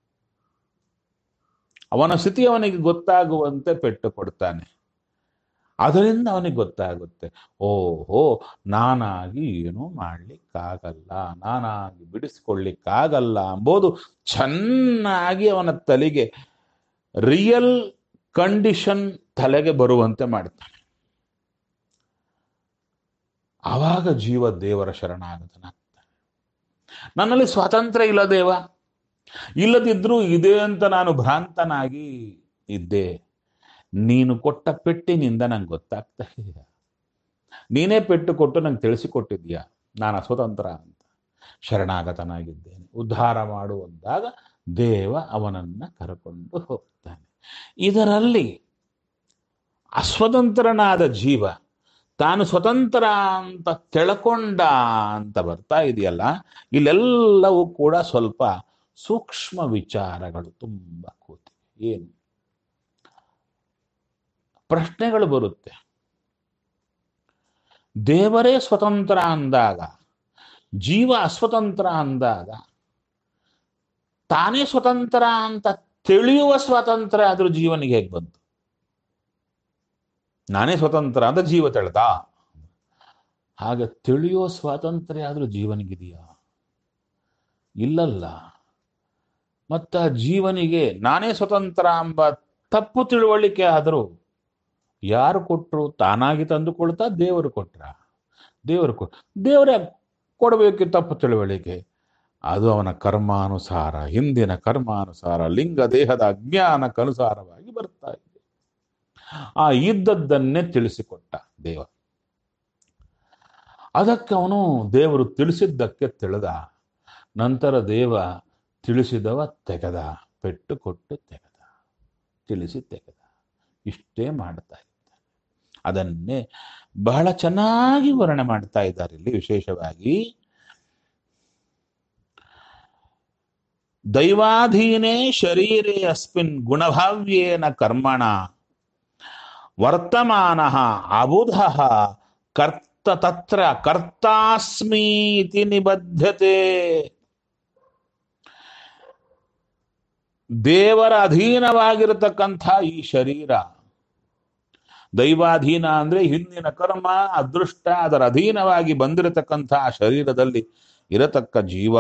Speaker 1: ಅವನ ಸ್ಥಿತಿ ಅವನಿಗೆ ಗೊತ್ತಾಗುವಂತೆ ಪೆಟ್ಟು ಕೊಡ್ತಾನೆ ಅದರಿಂದ ಅವನಿಗೆ ಗೊತ್ತಾಗುತ್ತೆ ಓಹೋ ನಾನಾಗಿ ಏನೂ ಮಾಡ್ಲಿಕ್ಕಾಗಲ್ಲ ನಾನಾಗಿ ಬಿಡಿಸ್ಕೊಳ್ಳಿಕ್ಕಾಗಲ್ಲ ಎಂಬುದು ಚೆನ್ನಾಗಿ ಅವನ ತಲೆಗೆ ರಿಯಲ್ ಕಂಡೀಷನ್ ತಲೆಗೆ ಬರುವಂತೆ ಮಾಡ್ತಾನೆ ಆವಾಗ ಜೀವ ದೇವರ ಶರಣಾಗತನಾಗ್ತಾನೆ ನನ್ನಲ್ಲಿ ಸ್ವಾತಂತ್ರ್ಯ ಇಲ್ಲ ದೇವ ಇಲ್ಲದಿದ್ರೂ ಇದೆ ಅಂತ ನಾನು ಭ್ರಾಂತನಾಗಿ ಇದ್ದೆ ನೀನು ಕೊಟ್ಟ ಪೆಟ್ಟಿನಿಂದ ನಂಗೆ ಗೊತ್ತಾಗ್ತಾ ಇಲ್ಲ ನೀನೇ ಪೆಟ್ಟು ಕೊಟ್ಟು ನಂಗೆ ತಿಳಿಸಿಕೊಟ್ಟಿದ್ಯಾ ನಾನು ಅಸ್ವತಂತ್ರ ಅಂತ ಶರಣಾಗತನಾಗಿದ್ದೇನೆ ಉದ್ಧಾರ ಮಾಡುವಂದಾಗ ದೇವ ಅವನನ್ನ ಕರ್ಕೊಂಡು ಹೋಗ್ತಾನೆ ಇದರಲ್ಲಿ ಅಸ್ವತಂತ್ರನಾದ ಜೀವ ತಾನು ಸ್ವತಂತ್ರ ಅಂತ ತಿಳ್ಕೊಂಡ ಅಂತ ಬರ್ತಾ ಇದೆಯಲ್ಲ ಇಲ್ಲೆಲ್ಲವೂ ಕೂಡ ಸ್ವಲ್ಪ ಸೂಕ್ಷ್ಮ ವಿಚಾರಗಳು ತುಂಬ ಕೂತಿವೆ ಏನು ಪ್ರಶ್ನೆಗಳು ಬರುತ್ತೆ ದೇವರೇ ಸ್ವತಂತ್ರ ಅಂದಾಗ ಜೀವ ಅಸ್ವತಂತ್ರ ಅಂದಾಗ ತಾನೇ ಸ್ವತಂತ್ರ ಅಂತ ತಿಳಿಯುವ ಸ್ವಾತಂತ್ರ್ಯ ಆದ್ರೂ ಜೀವನಿಗೆ ಹೇಗೆ ಬಂತು ನಾನೇ ಸ್ವತಂತ್ರ ಅಂತ ಜೀವ ತಿಳಿದ ಹಾಗೆ ತಿಳಿಯೋ ಸ್ವಾತಂತ್ರ್ಯ ಆದ್ರೂ ಜೀವನಿಗಿದೆಯಾ ಇಲ್ಲಲ್ಲ ಮತ್ತ ಜೀವನಿಗೆ ನಾನೇ ಸ್ವತಂತ್ರ ಎಂಬ ತಪ್ಪು ತಿಳುವಳಿಕೆ ಆದರೂ ಯಾರು ಕೊಟ್ಟರು ತಾನಾಗಿ ತಂದುಕೊಳ್ತಾ ದೇವರು ಕೊಟ್ರ ದೇವರು ಕೊ ದೇವರೇ ಕೊಡಬೇಕು ತಪ್ಪು ತಿಳುವಳಿಕೆ ಅದು ಅವನ ಕರ್ಮಾನುಸಾರ ಹಿಂದಿನ ಕರ್ಮಾನುಸಾರ ಲಿಂಗ ದೇಹದ ಅಜ್ಞಾನಕ್ಕನುಸಾರವಾಗಿ ಬರ್ತಾ ಇದೆ ಆ ಇದ್ದದ್ದನ್ನೇ ತಿಳಿಸಿಕೊಟ್ಟ ದೇವ ಅದಕ್ಕೆ ಅವನು ದೇವರು ತಿಳಿಸಿದ್ದಕ್ಕೆ ತಿಳಿದ ನಂತರ ದೇವ ತಿಳಿಸಿದವ ತೆಗೆದ ಪೆಟ್ಟು ಕೊಟ್ಟು ತೆಗೆದ ತಿಳಿಸಿ ತೆಗೆದ ಇಷ್ಟೇ ಮಾಡ್ತಾ ಇದ್ದಾನೆ ಅದನ್ನೇ ಬಹಳ ಚೆನ್ನಾಗಿ ವರ್ಣನೆ ಮಾಡ್ತಾ ಇದ್ದಾರೆ ಇಲ್ಲಿ ವಿಶೇಷವಾಗಿ ದೈವಾಧೀನೇ ಶರೀರೇ ಅಸ್ಮಿನ್ ಗುಣಭಾವ್ಯೇನ ಕರ್ಮಣ ವರ್ತಮಾನ ಅಬುಧ ಕರ್ತ ತತ್ರ ಕರ್ತಾಸ್ಮೀತಿ ನಿಬದ್ಧತೆ ದೇವರ ಅಧೀನವಾಗಿರತಕ್ಕಂಥ ಈ ಶರೀರ ದೈವಾಧೀನ ಅಂದ್ರೆ ಹಿಂದಿನ ಕರ್ಮ ಅದೃಷ್ಟ ಅದರ ಅಧೀನವಾಗಿ ಬಂದಿರತಕ್ಕಂಥ ಶರೀರದಲ್ಲಿ ಇರತಕ್ಕ ಜೀವ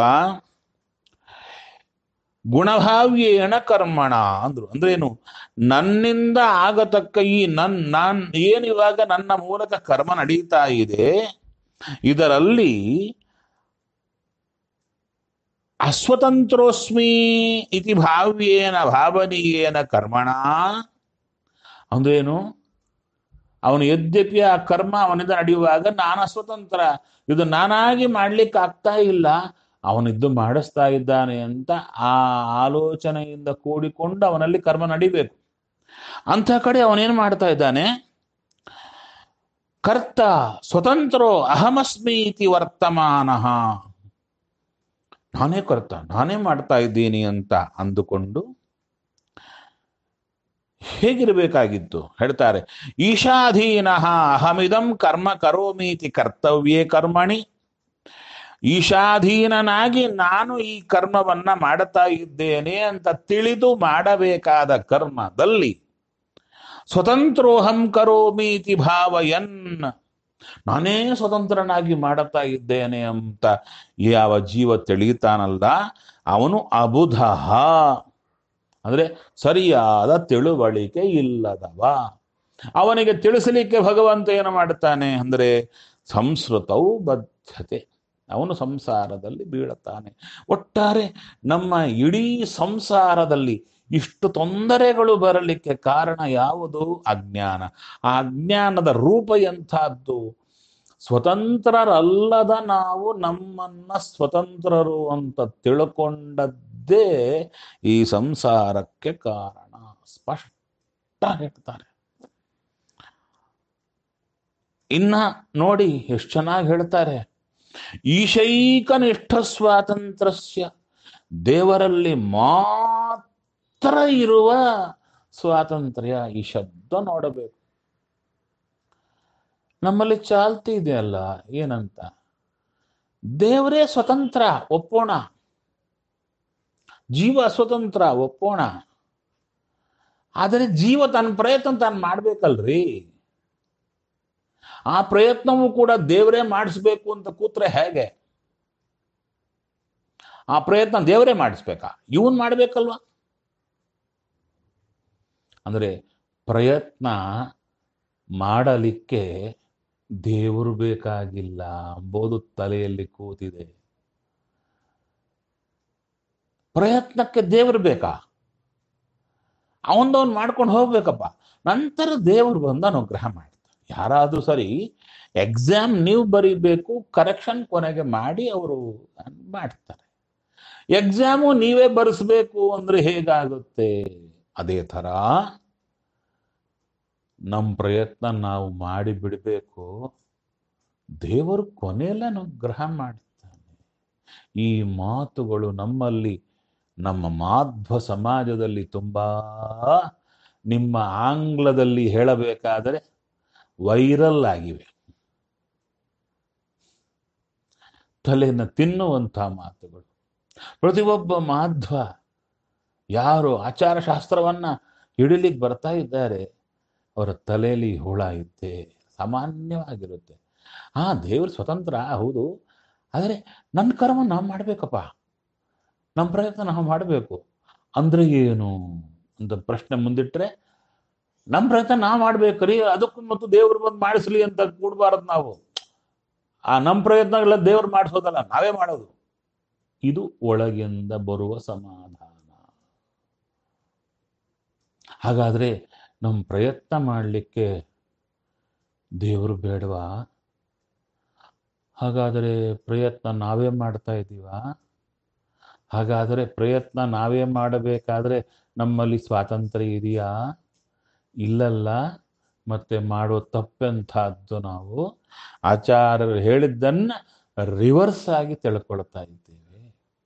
Speaker 1: ಗುಣಭಾವ್ಯೇಣ ಕರ್ಮಣ ಅಂದ್ರು ಅಂದ್ರೇನು ನನ್ನಿಂದ ಆಗತಕ್ಕ ಈ ನನ್ ನಾನ್ ಏನಿವಾಗ ನನ್ನ ಮೂಲಕ ಕರ್ಮ ನಡೀತಾ ಇದೆ ಇದರಲ್ಲಿ ಅಸ್ವತಂತ್ರೋಸ್ಮಿ ಇತಿ ಭಾವ್ಯೇನ ಭಾವನೀಯೇನ ಕರ್ಮಣ ಅಂದ್ರೇನು ಅವನು ಯದ್ಯಪಿ ಆ ಕರ್ಮ ಅವನಿಂದ ನಡೆಯುವಾಗ ನಾನು ಅಸ್ವತಂತ್ರ ಇದು ನಾನಾಗಿ ಮಾಡ್ಲಿಕ್ಕೆ ಆಗ್ತಾ ಇಲ್ಲ ಅವನಿದ್ದು ಮಾಡಿಸ್ತಾ ಇದ್ದಾನೆ ಅಂತ ಆ ಆಲೋಚನೆಯಿಂದ ಕೂಡಿಕೊಂಡು ಅವನಲ್ಲಿ ಕರ್ಮ ನಡಿಬೇಕು ಅಂಥ ಕಡೆ ಅವನೇನು ಮಾಡ್ತಾ ಇದ್ದಾನೆ ಕರ್ತ ಸ್ವತಂತ್ರೋ ಅಹಮಸ್ಮಿ ಇತಿ ವರ್ತಮಾನ ನಾನೇ ಕರ್ತ ನಾನೇ ಮಾಡ್ತಾ ಇದ್ದೀನಿ ಅಂತ ಅಂದುಕೊಂಡು ಹೇಗಿರಬೇಕಾಗಿತ್ತು ಹೇಳ್ತಾರೆ ಈಶಾಧೀನ ಅಹಮಿದಂ ಕರ್ಮ ಕರೋಮೀತಿ ಕರ್ತವ್ಯೇ ಕರ್ಮಣಿ ಈಶಾಧೀನನಾಗಿ ನಾನು ಈ ಕರ್ಮವನ್ನ ಮಾಡುತ್ತಾ ಇದ್ದೇನೆ ಅಂತ ತಿಳಿದು ಮಾಡಬೇಕಾದ ಕರ್ಮದಲ್ಲಿ ಸ್ವತಂತ್ರೋಹಂ ಕರೋಮೀತಿ ಭಾವಯನ್ ನಾನೇ ಸ್ವತಂತ್ರನಾಗಿ ಮಾಡುತ್ತಾ ಇದ್ದೇನೆ ಅಂತ ಯಾವ ಜೀವ ತಿಳಿತಾನಲ್ಲ ಅವನು ಅಬುಧ ಅಂದ್ರೆ ಸರಿಯಾದ ತಿಳುವಳಿಕೆ ಇಲ್ಲದವ ಅವನಿಗೆ ತಿಳಿಸಲಿಕ್ಕೆ ಭಗವಂತ ಏನು ಮಾಡುತ್ತಾನೆ ಅಂದ್ರೆ ಸಂಸ್ಕೃತವು ಬದ್ಧತೆ ಅವನು ಸಂಸಾರದಲ್ಲಿ ಬೀಳುತ್ತಾನೆ ಒಟ್ಟಾರೆ ನಮ್ಮ ಇಡೀ ಸಂಸಾರದಲ್ಲಿ ಇಷ್ಟು ತೊಂದರೆಗಳು ಬರಲಿಕ್ಕೆ ಕಾರಣ ಯಾವುದು ಅಜ್ಞಾನ ಆ ಅಜ್ಞಾನದ ರೂಪ ಎಂಥದ್ದು ಸ್ವತಂತ್ರರಲ್ಲದ ನಾವು ನಮ್ಮನ್ನ ಸ್ವತಂತ್ರರು ಅಂತ ತಿಳ್ಕೊಂಡದ್ದೇ ಈ ಸಂಸಾರಕ್ಕೆ ಕಾರಣ ಸ್ಪಷ್ಟ ಹೇಳ್ತಾರೆ ಇನ್ನ ನೋಡಿ ಎಷ್ಟು ಚೆನ್ನಾಗಿ ಹೇಳ್ತಾರೆ ಈಶೈಕ ನಿಷ್ಠ ಸ್ವಾತಂತ್ರ್ಯ ದೇವರಲ್ಲಿ ಮಾತ್ರ ಇರುವ ಸ್ವಾತಂತ್ರ್ಯ ಈ ಶಬ್ದ ನೋಡಬೇಕು ನಮ್ಮಲ್ಲಿ ಚಾಲ್ತಿ ಇದೆಯಲ್ಲ ಏನಂತ ದೇವರೇ ಸ್ವತಂತ್ರ ಒಪ್ಪೋಣ ಜೀವ ಸ್ವತಂತ್ರ ಒಪ್ಪೋಣ ಆದರೆ ಜೀವ ತನ್ನ ಪ್ರಯತ್ನ ತಾನು ಮಾಡ್ಬೇಕಲ್ರಿ ಆ ಪ್ರಯತ್ನವೂ ಕೂಡ ದೇವರೇ ಮಾಡಿಸ್ಬೇಕು ಅಂತ ಕೂತ್ರೆ ಹೇಗೆ ಆ ಪ್ರಯತ್ನ ದೇವರೇ ಮಾಡಿಸ್ಬೇಕಾ ಇವನ್ ಮಾಡ್ಬೇಕಲ್ವಾ ಅಂದ್ರೆ ಪ್ರಯತ್ನ ಮಾಡಲಿಕ್ಕೆ ದೇವರು ಬೇಕಾಗಿಲ್ಲ ಅಂಬೋದು ತಲೆಯಲ್ಲಿ ಕೂತಿದೆ ಪ್ರಯತ್ನಕ್ಕೆ ದೇವರು ಬೇಕಾ ಅವನದವನ್ ಮಾಡ್ಕೊಂಡು ಹೋಗ್ಬೇಕಪ್ಪ ನಂತರ ದೇವರು ಬಂದು ಅನುಗ್ರಹ ಮಾಡ್ತಾರೆ ಯಾರಾದ್ರೂ ಸರಿ ಎಕ್ಸಾಮ್ ನೀವು ಬರೀಬೇಕು ಕರೆಕ್ಷನ್ ಕೊನೆಗೆ ಮಾಡಿ ಅವರು ಮಾಡ್ತಾರೆ ಎಕ್ಸಾಮು ನೀವೇ ಬರೆಸ್ಬೇಕು ಅಂದ್ರೆ ಹೇಗಾಗುತ್ತೆ ಅದೇ ತರ ನಮ್ಮ ಪ್ರಯತ್ನ ನಾವು ಮಾಡಿ ಬಿಡಬೇಕು ದೇವರು ಕೊನೆಯಲ್ಲಿ ಅನುಗ್ರಹ ಮಾಡ್ತಾನೆ ಈ ಮಾತುಗಳು ನಮ್ಮಲ್ಲಿ ನಮ್ಮ ಮಾಧ್ವ ಸಮಾಜದಲ್ಲಿ ತುಂಬಾ ನಿಮ್ಮ ಆಂಗ್ಲದಲ್ಲಿ ಹೇಳಬೇಕಾದರೆ ವೈರಲ್ ಆಗಿವೆ ತಲೆನ ತಿನ್ನುವಂಥ ಮಾತುಗಳು ಪ್ರತಿಯೊಬ್ಬ ಮಾಧ್ವ ಯಾರು ಆಚಾರಶಾಸ್ತ್ರವನ್ನ ಹಿಡಿಲಿಕ್ಕೆ ಬರ್ತಾ ಇದ್ದಾರೆ ಅವರ ತಲೆಯಲ್ಲಿ ಹುಳ ಇದ್ದೆ ಸಾಮಾನ್ಯವಾಗಿರುತ್ತೆ ಹಾ ದೇವ್ರ ಸ್ವತಂತ್ರ ಹೌದು ಆದರೆ ನನ್ನ ಕರ್ಮ ನಾವು ಮಾಡಬೇಕಪ್ಪ ನಮ್ಮ ಪ್ರಯತ್ನ ನಾವು ಮಾಡಬೇಕು ಅಂದ್ರೆ ಏನು ಅಂತ ಪ್ರಶ್ನೆ ಮುಂದಿಟ್ರೆ ನಮ್ಮ ಪ್ರಯತ್ನ ನಾವು ಮಾಡ್ಬೇಕ್ರಿ ಅದಕ್ಕೂ ಮತ್ತು ದೇವ್ರು ಬಂದು ಮಾಡಿಸ್ಲಿ ಅಂತ ಕೂಡಬಾರದು ನಾವು ಆ ನಮ್ಮ ಪ್ರಯತ್ನಗಳ ದೇವ್ರು ಮಾಡಿಸೋದಲ್ಲ ನಾವೇ ಮಾಡೋದು ಇದು ಒಳಗಿಂದ ಬರುವ ಸಮಾಧಾನ ಹಾಗಾದ್ರೆ ನಮ್ಮ ಪ್ರಯತ್ನ ಮಾಡಲಿಕ್ಕೆ ದೇವರು ಬೇಡವಾ ಹಾಗಾದರೆ ಪ್ರಯತ್ನ ನಾವೇ ಮಾಡ್ತಾ ಇದ್ದೀವಾ ಹಾಗಾದರೆ ಪ್ರಯತ್ನ ನಾವೇ ಮಾಡಬೇಕಾದ್ರೆ ನಮ್ಮಲ್ಲಿ ಸ್ವಾತಂತ್ರ್ಯ ಇದೆಯಾ ಇಲ್ಲಲ್ಲ ಮತ್ತೆ ಮಾಡೋ ತಪ್ಪೆಂಥದ್ದು ನಾವು ಆಚಾರ್ಯರು ಹೇಳಿದ್ದನ್ನ ರಿವರ್ಸ್ ಆಗಿ ತಿಳ್ಕೊಳ್ತಾ ಇದ್ದೇವೆ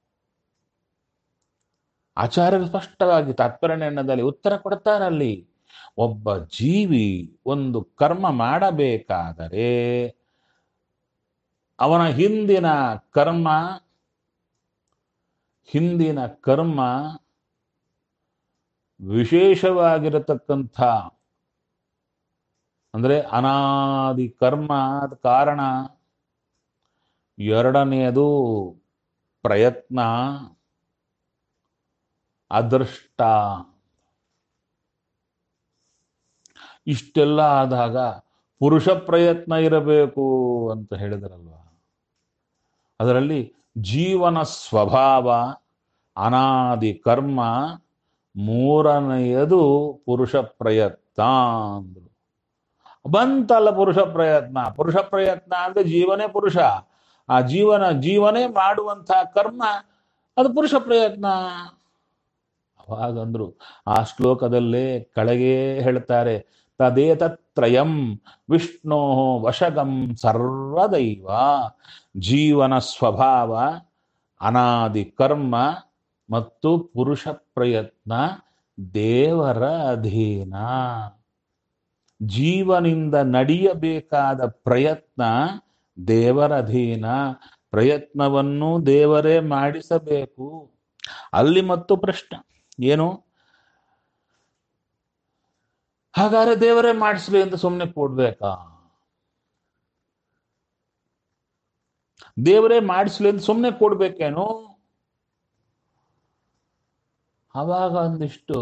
Speaker 1: ಆಚಾರ್ಯರು ಸ್ಪಷ್ಟವಾಗಿ ತಾತ್ಪರ್ಯದಲ್ಲಿ ಉತ್ತರ ಕೊಡ್ತಾರಲ್ಲಿ ಒಬ್ಬ ಜೀವಿ ಒಂದು ಕರ್ಮ ಮಾಡಬೇಕಾದರೆ ಅವನ ಹಿಂದಿನ ಕರ್ಮ ಹಿಂದಿನ ಕರ್ಮ ವಿಶೇಷವಾಗಿರತಕ್ಕಂಥ ಅಂದ್ರೆ ಅನಾದಿ ಕರ್ಮ ಕಾರಣ ಎರಡನೆಯದು ಪ್ರಯತ್ನ ಅದೃಷ್ಟ ಇಷ್ಟೆಲ್ಲ ಆದಾಗ ಪುರುಷ ಪ್ರಯತ್ನ ಇರಬೇಕು ಅಂತ ಹೇಳಿದ್ರಲ್ವ ಅದರಲ್ಲಿ ಜೀವನ ಸ್ವಭಾವ ಅನಾದಿ ಕರ್ಮ ಮೂರನೆಯದು ಪುರುಷ ಪ್ರಯತ್ನ ಅಂದ್ರು ಬಂತಲ್ಲ ಪುರುಷ ಪ್ರಯತ್ನ ಪುರುಷ ಪ್ರಯತ್ನ ಅಂದ್ರೆ ಜೀವನೇ ಪುರುಷ ಆ ಜೀವನ ಜೀವನೇ ಮಾಡುವಂತಹ ಕರ್ಮ ಅದು ಪುರುಷ ಪ್ರಯತ್ನ ಅವಾಗಂದ್ರು ಆ ಶ್ಲೋಕದಲ್ಲೇ ಕೆಳಗೆ ಹೇಳ್ತಾರೆ ತದೇತತ್ರಯಂ ವಿಷ್ಣೋ ವಶಗಂ ಸರ್ವದೈವ ಜೀವನ ಸ್ವಭಾವ ಅನಾದಿ ಕರ್ಮ ಮತ್ತು ಪುರುಷ ಪ್ರಯತ್ನ ದೇವರ ಅಧೀನ ಜೀವನಿಂದ ನಡೆಯಬೇಕಾದ ಪ್ರಯತ್ನ ದೇವರ ಅಧೀನ ಪ್ರಯತ್ನವನ್ನು ದೇವರೇ ಮಾಡಿಸಬೇಕು ಅಲ್ಲಿ ಮತ್ತು ಪ್ರಶ್ನೆ ಏನು ಹಾಗಾದ್ರೆ ದೇವರೇ ಮಾಡಿಸ್ಲಿ ಅಂತ ಸುಮ್ಮನೆ ಕೊಡ್ಬೇಕಾ ದೇವರೇ ಮಾಡಿಸ್ಲಿ ಅಂತ ಸುಮ್ಮನೆ ಕೊಡ್ಬೇಕೇನು ಅವಾಗ ಒಂದಿಷ್ಟು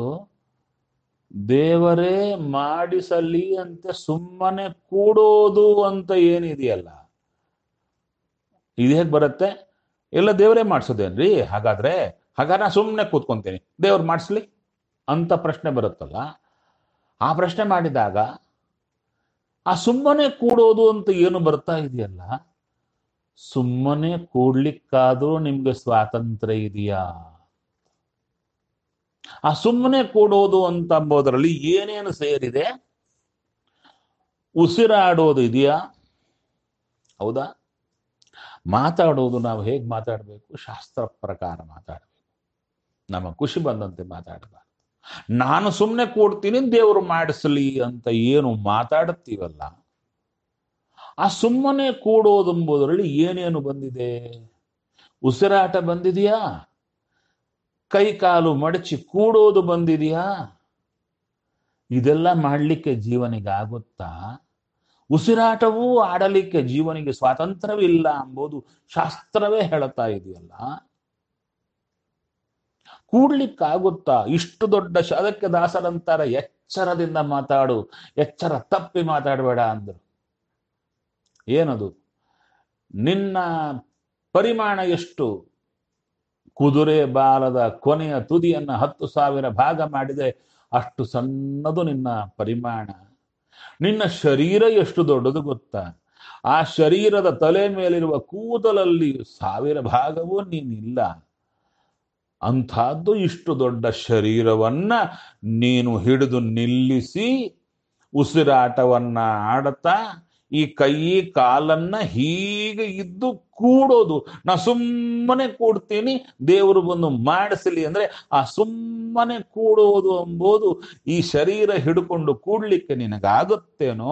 Speaker 1: ದೇವರೇ ಮಾಡಿಸಲಿ ಅಂತ ಸುಮ್ಮನೆ ಕೂಡೋದು ಅಂತ ಏನಿದೆಯಲ್ಲ ಇದು ಹೇಗೆ ಬರುತ್ತೆ ಎಲ್ಲ ದೇವರೇ ಮಾಡಿಸೋದೇನ್ರಿ ಹಾಗಾದ್ರೆ ಹಾಗಾದ್ರೆ ನಾ ಸುಮ್ಮನೆ ಕೂತ್ಕೊಂತೀನಿ ದೇವ್ರು ಮಾಡಿಸ್ಲಿ ಅಂತ ಪ್ರಶ್ನೆ ಬರುತ್ತಲ್ಲ ಆ ಪ್ರಶ್ನೆ ಮಾಡಿದಾಗ ಆ ಸುಮ್ಮನೆ ಕೂಡೋದು ಅಂತ ಏನು ಬರ್ತಾ ಇದೆಯಲ್ಲ ಸುಮ್ಮನೆ ಕೂಡ್ಲಿಕ್ಕಾದ್ರೂ ನಿಮ್ಗೆ ಸ್ವಾತಂತ್ರ್ಯ ಇದೆಯಾ ಆ ಸುಮ್ಮನೆ ಕೂಡೋದು ಅಂತ ಅಂಬೋದರಲ್ಲಿ ಏನೇನು ಸೇರಿದೆ ಉಸಿರಾಡೋದು ಇದೆಯಾ ಹೌದಾ ಮಾತಾಡೋದು ನಾವು ಹೇಗೆ ಮಾತಾಡಬೇಕು ಶಾಸ್ತ್ರ ಪ್ರಕಾರ ಮಾತಾಡಬೇಕು ನಮ್ಮ ಖುಷಿ ಬಂದಂತೆ ಮಾತಾಡಬಾರ್ದು ನಾನು ಸುಮ್ಮನೆ ಕೂಡ್ತೀನಿ ದೇವರು ಮಾಡಿಸಲಿ ಅಂತ ಏನು ಮಾತಾಡುತ್ತೀವಲ್ಲ ಆ ಸುಮ್ಮನೆ ಕೂಡೋದು ಎಂಬುದರಲ್ಲಿ ಏನೇನು ಬಂದಿದೆ ಉಸಿರಾಟ ಬಂದಿದೆಯಾ ಕೈ ಕಾಲು ಮಡಚಿ ಕೂಡೋದು ಬಂದಿದೆಯಾ ಇದೆಲ್ಲ ಮಾಡಲಿಕ್ಕೆ ಜೀವನಿಗೆ ಆಗುತ್ತಾ ಉಸಿರಾಟವೂ ಆಡಲಿಕ್ಕೆ ಜೀವನಿಗೆ ಸ್ವಾತಂತ್ರ್ಯವಿಲ್ಲ ಎಂಬುದು ಶಾಸ್ತ್ರವೇ ಹೇಳ್ತಾ ಇದೆಯಲ್ಲ ಕೂಡ್ಲಿಕ್ಕಾಗುತ್ತಾ ಇಷ್ಟು ದೊಡ್ಡ ಶ ಅದಕ್ಕೆ ದಾಸರಂತಾರ ಎಚ್ಚರದಿಂದ ಮಾತಾಡು ಎಚ್ಚರ ತಪ್ಪಿ ಮಾತಾಡಬೇಡ ಅಂದರು ಏನದು ನಿನ್ನ ಪರಿಮಾಣ ಎಷ್ಟು ಕುದುರೆ ಬಾಲದ ಕೊನೆಯ ತುದಿಯನ್ನ ಹತ್ತು ಸಾವಿರ ಭಾಗ ಮಾಡಿದೆ ಅಷ್ಟು ಸಣ್ಣದು ನಿನ್ನ ಪರಿಮಾಣ ನಿನ್ನ ಶರೀರ ಎಷ್ಟು ದೊಡ್ಡದು ಗೊತ್ತಾ ಆ ಶರೀರದ ತಲೆ ಮೇಲಿರುವ ಕೂದಲಲ್ಲಿ ಸಾವಿರ ಭಾಗವೂ ನೀನಿಲ್ಲ ಅಂಥದ್ದು ಇಷ್ಟು ದೊಡ್ಡ ಶರೀರವನ್ನ ನೀನು ಹಿಡಿದು ನಿಲ್ಲಿಸಿ ಉಸಿರಾಟವನ್ನ ಆಡತಾ ಈ ಕೈ ಕಾಲನ್ನ ಹೀಗೆ ಇದ್ದು ಕೂಡೋದು ನಾ ಸುಮ್ಮನೆ ಕೂಡ್ತೀನಿ ದೇವರು ಬಂದು ಮಾಡಿಸಲಿ ಅಂದ್ರೆ ಆ ಸುಮ್ಮನೆ ಕೂಡೋದು ಎಂಬುದು ಈ ಶರೀರ ಹಿಡ್ಕೊಂಡು ಕೂಡ್ಲಿಕ್ಕೆ ನಿನಗಾಗುತ್ತೇನೋ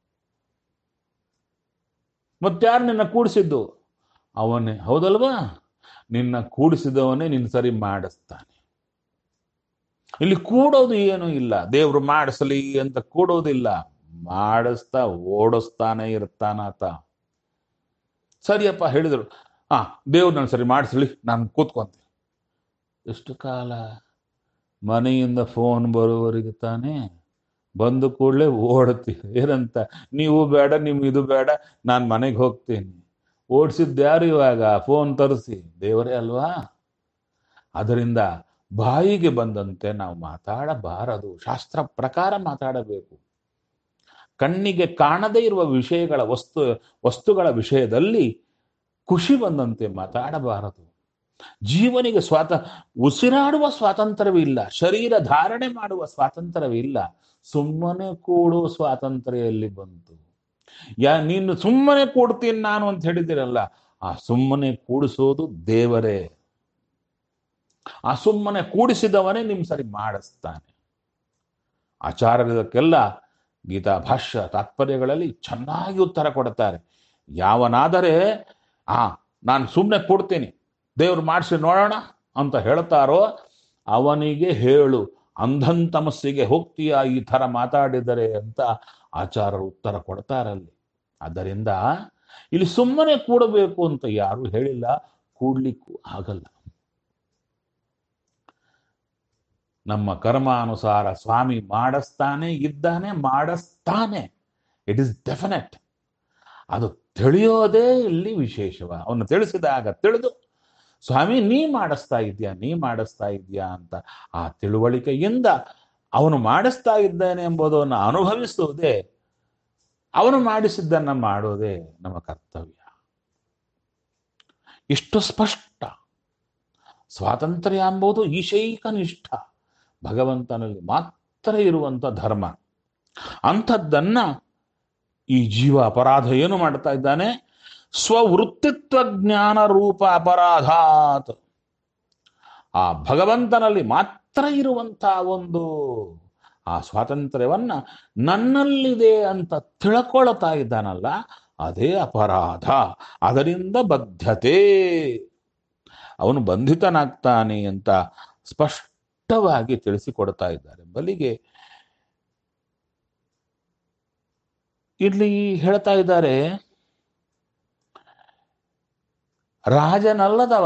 Speaker 1: ಮತ್ತಾರು ನಿನ್ನ ಕೂಡಿಸಿದ್ದು ಅವನೇ ಹೌದಲ್ವಾ ನಿನ್ನ ಕೂಡಿಸಿದವನೇ ನಿನ್ನ ಸರಿ ಮಾಡಿಸ್ತಾನೆ ಇಲ್ಲಿ ಕೂಡೋದು ಏನು ಇಲ್ಲ ದೇವ್ರು ಮಾಡಿಸಲಿ ಅಂತ ಕೂಡೋದಿಲ್ಲ ಮಾಡಿಸ್ತಾ ಓಡಿಸ್ತಾನೆ ಇರ್ತಾನಾತ ಸರಿಯಪ್ಪ ಹೇಳಿದ್ರು ಆ ದೇವ್ರು ನಾನು ಸರಿ ಮಾಡಿಸ್ಲಿ ನಾನು ಕೂತ್ಕೊಂತೀನಿ ಎಷ್ಟು ಕಾಲ ಮನೆಯಿಂದ ಫೋನ್ ಬರೋವರೆಗೆ ತಾನೇ ಬಂದು ಕೂಡಲೇ ಓಡ್ತೀವಿ ಏನಂತ ನೀವು ಬೇಡ ನಿಮ್ ಇದು ಬೇಡ ನಾನು ಮನೆಗೆ ಹೋಗ್ತೀನಿ ಓಡಿಸಿದ್ದು ಯಾರು ಇವಾಗ ಫೋನ್ ತರಿಸಿ ದೇವರೇ ಅಲ್ವಾ ಅದರಿಂದ ಬಾಯಿಗೆ ಬಂದಂತೆ ನಾವು ಮಾತಾಡಬಾರದು ಶಾಸ್ತ್ರ ಪ್ರಕಾರ ಮಾತಾಡಬೇಕು ಕಣ್ಣಿಗೆ ಕಾಣದೇ ಇರುವ ವಿಷಯಗಳ ವಸ್ತು ವಸ್ತುಗಳ ವಿಷಯದಲ್ಲಿ ಖುಷಿ ಬಂದಂತೆ ಮಾತಾಡಬಾರದು ಜೀವನಿಗೆ ಸ್ವಾತ ಉಸಿರಾಡುವ ಸ್ವಾತಂತ್ರ್ಯವಿಲ್ಲ ಶರೀರ ಧಾರಣೆ ಮಾಡುವ ಸ್ವಾತಂತ್ರ್ಯವಿಲ್ಲ ಸುಮ್ಮನೆ ಕೂಡುವ ಸ್ವಾತಂತ್ರ್ಯ ಎಲ್ಲಿ ಬಂತು ಯಾ ನೀನು ಸುಮ್ಮನೆ ಕೂಡ್ತೀನಿ ನಾನು ಅಂತ ಹೇಳಿದಿರಲ್ಲ ಆ ಸುಮ್ಮನೆ ಕೂಡಿಸೋದು ದೇವರೇ ಆ ಸುಮ್ಮನೆ ಕೂಡಿಸಿದವನೇ ನಿಮ್ ಸರಿ ಮಾಡಿಸ್ತಾನೆ ಆಚಾರ್ಯದಕ್ಕೆಲ್ಲ ಗೀತಾ ಭಾಷ್ಯ ತಾತ್ಪರ್ಯಗಳಲ್ಲಿ ಚೆನ್ನಾಗಿ ಉತ್ತರ ಕೊಡ್ತಾರೆ ಯಾವನಾದರೆ ಆ ನಾನು ಸುಮ್ಮನೆ ಕೊಡ್ತೀನಿ ದೇವ್ರು ಮಾಡಿಸಿ ನೋಡೋಣ ಅಂತ ಹೇಳ್ತಾರೋ ಅವನಿಗೆ ಹೇಳು ಅಂಧನ್ ತಮಸ್ಸಿಗೆ ಹೋಗ್ತೀಯಾ ಈ ತರ ಮಾತಾಡಿದರೆ ಅಂತ ಆಚಾರ್ಯರು ಉತ್ತರ ಕೊಡ್ತಾರಲ್ಲಿ ಆದ್ದರಿಂದ ಇಲ್ಲಿ ಸುಮ್ಮನೆ ಕೂಡಬೇಕು ಅಂತ ಯಾರು ಹೇಳಿಲ್ಲ ಕೂಡ್ಲಿಕ್ಕೂ ಆಗಲ್ಲ ನಮ್ಮ ಕರ್ಮಾನುಸಾರ ಸ್ವಾಮಿ ಮಾಡಿಸ್ತಾನೆ ಇದ್ದಾನೆ ಮಾಡಿಸ್ತಾನೆ ಇಟ್ ಇಸ್ ಡೆಫಿನೆಟ್ ಅದು ತಿಳಿಯೋದೇ ಇಲ್ಲಿ ವಿಶೇಷವ ಅವನು ತಿಳಿಸಿದಾಗ ತಿಳಿದು ಸ್ವಾಮಿ ನೀ ಮಾಡಿಸ್ತಾ ಇದೆಯಾ ನೀ ಮಾಡಿಸ್ತಾ ಇದೆಯಾ ಅಂತ ಆ ತಿಳುವಳಿಕೆಯಿಂದ ಅವನು ಮಾಡಿಸ್ತಾ ಇದ್ದಾನೆ ಎಂಬುದನ್ನು ಅನುಭವಿಸುವುದೇ ಅವನು ಮಾಡಿಸಿದ್ದನ್ನ ಮಾಡೋದೇ ನಮ್ಮ ಕರ್ತವ್ಯ ಇಷ್ಟು ಸ್ಪಷ್ಟ ಸ್ವಾತಂತ್ರ್ಯ ಎಂಬುದು ಈಶೈಕ ನಿಷ್ಠ ಭಗವಂತನಲ್ಲಿ ಮಾತ್ರ ಇರುವಂತ ಧರ್ಮ ಅಂಥದ್ದನ್ನ ಈ ಜೀವ ಅಪರಾಧ ಏನು ಮಾಡ್ತಾ ಇದ್ದಾನೆ ಸ್ವವೃತ್ತಿತ್ವ ಜ್ಞಾನ ರೂಪ ಅಪರಾಧಾತ್ ಆ ಭಗವಂತನಲ್ಲಿ ಮಾತ್ರ ಇರುವಂತಹ ಒಂದು ಆ ಸ್ವಾತಂತ್ರ್ಯವನ್ನ ನನ್ನಲ್ಲಿದೆ ಅಂತ ತಿಳ್ಕೊಳ್ತಾ ಇದ್ದಾನಲ್ಲ ಅದೇ ಅಪರಾಧ ಅದರಿಂದ ಬದ್ಧತೆ ಅವನು ಬಂಧಿತನಾಗ್ತಾನೆ ಅಂತ ಸ್ಪಷ್ಟವಾಗಿ ತಿಳಿಸಿಕೊಡ್ತಾ ಇದ್ದಾರೆ ಬಲಿಗೆ ಇಲ್ಲಿ ಹೇಳ್ತಾ ಇದ್ದಾರೆ ರಾಜನಲ್ಲದವ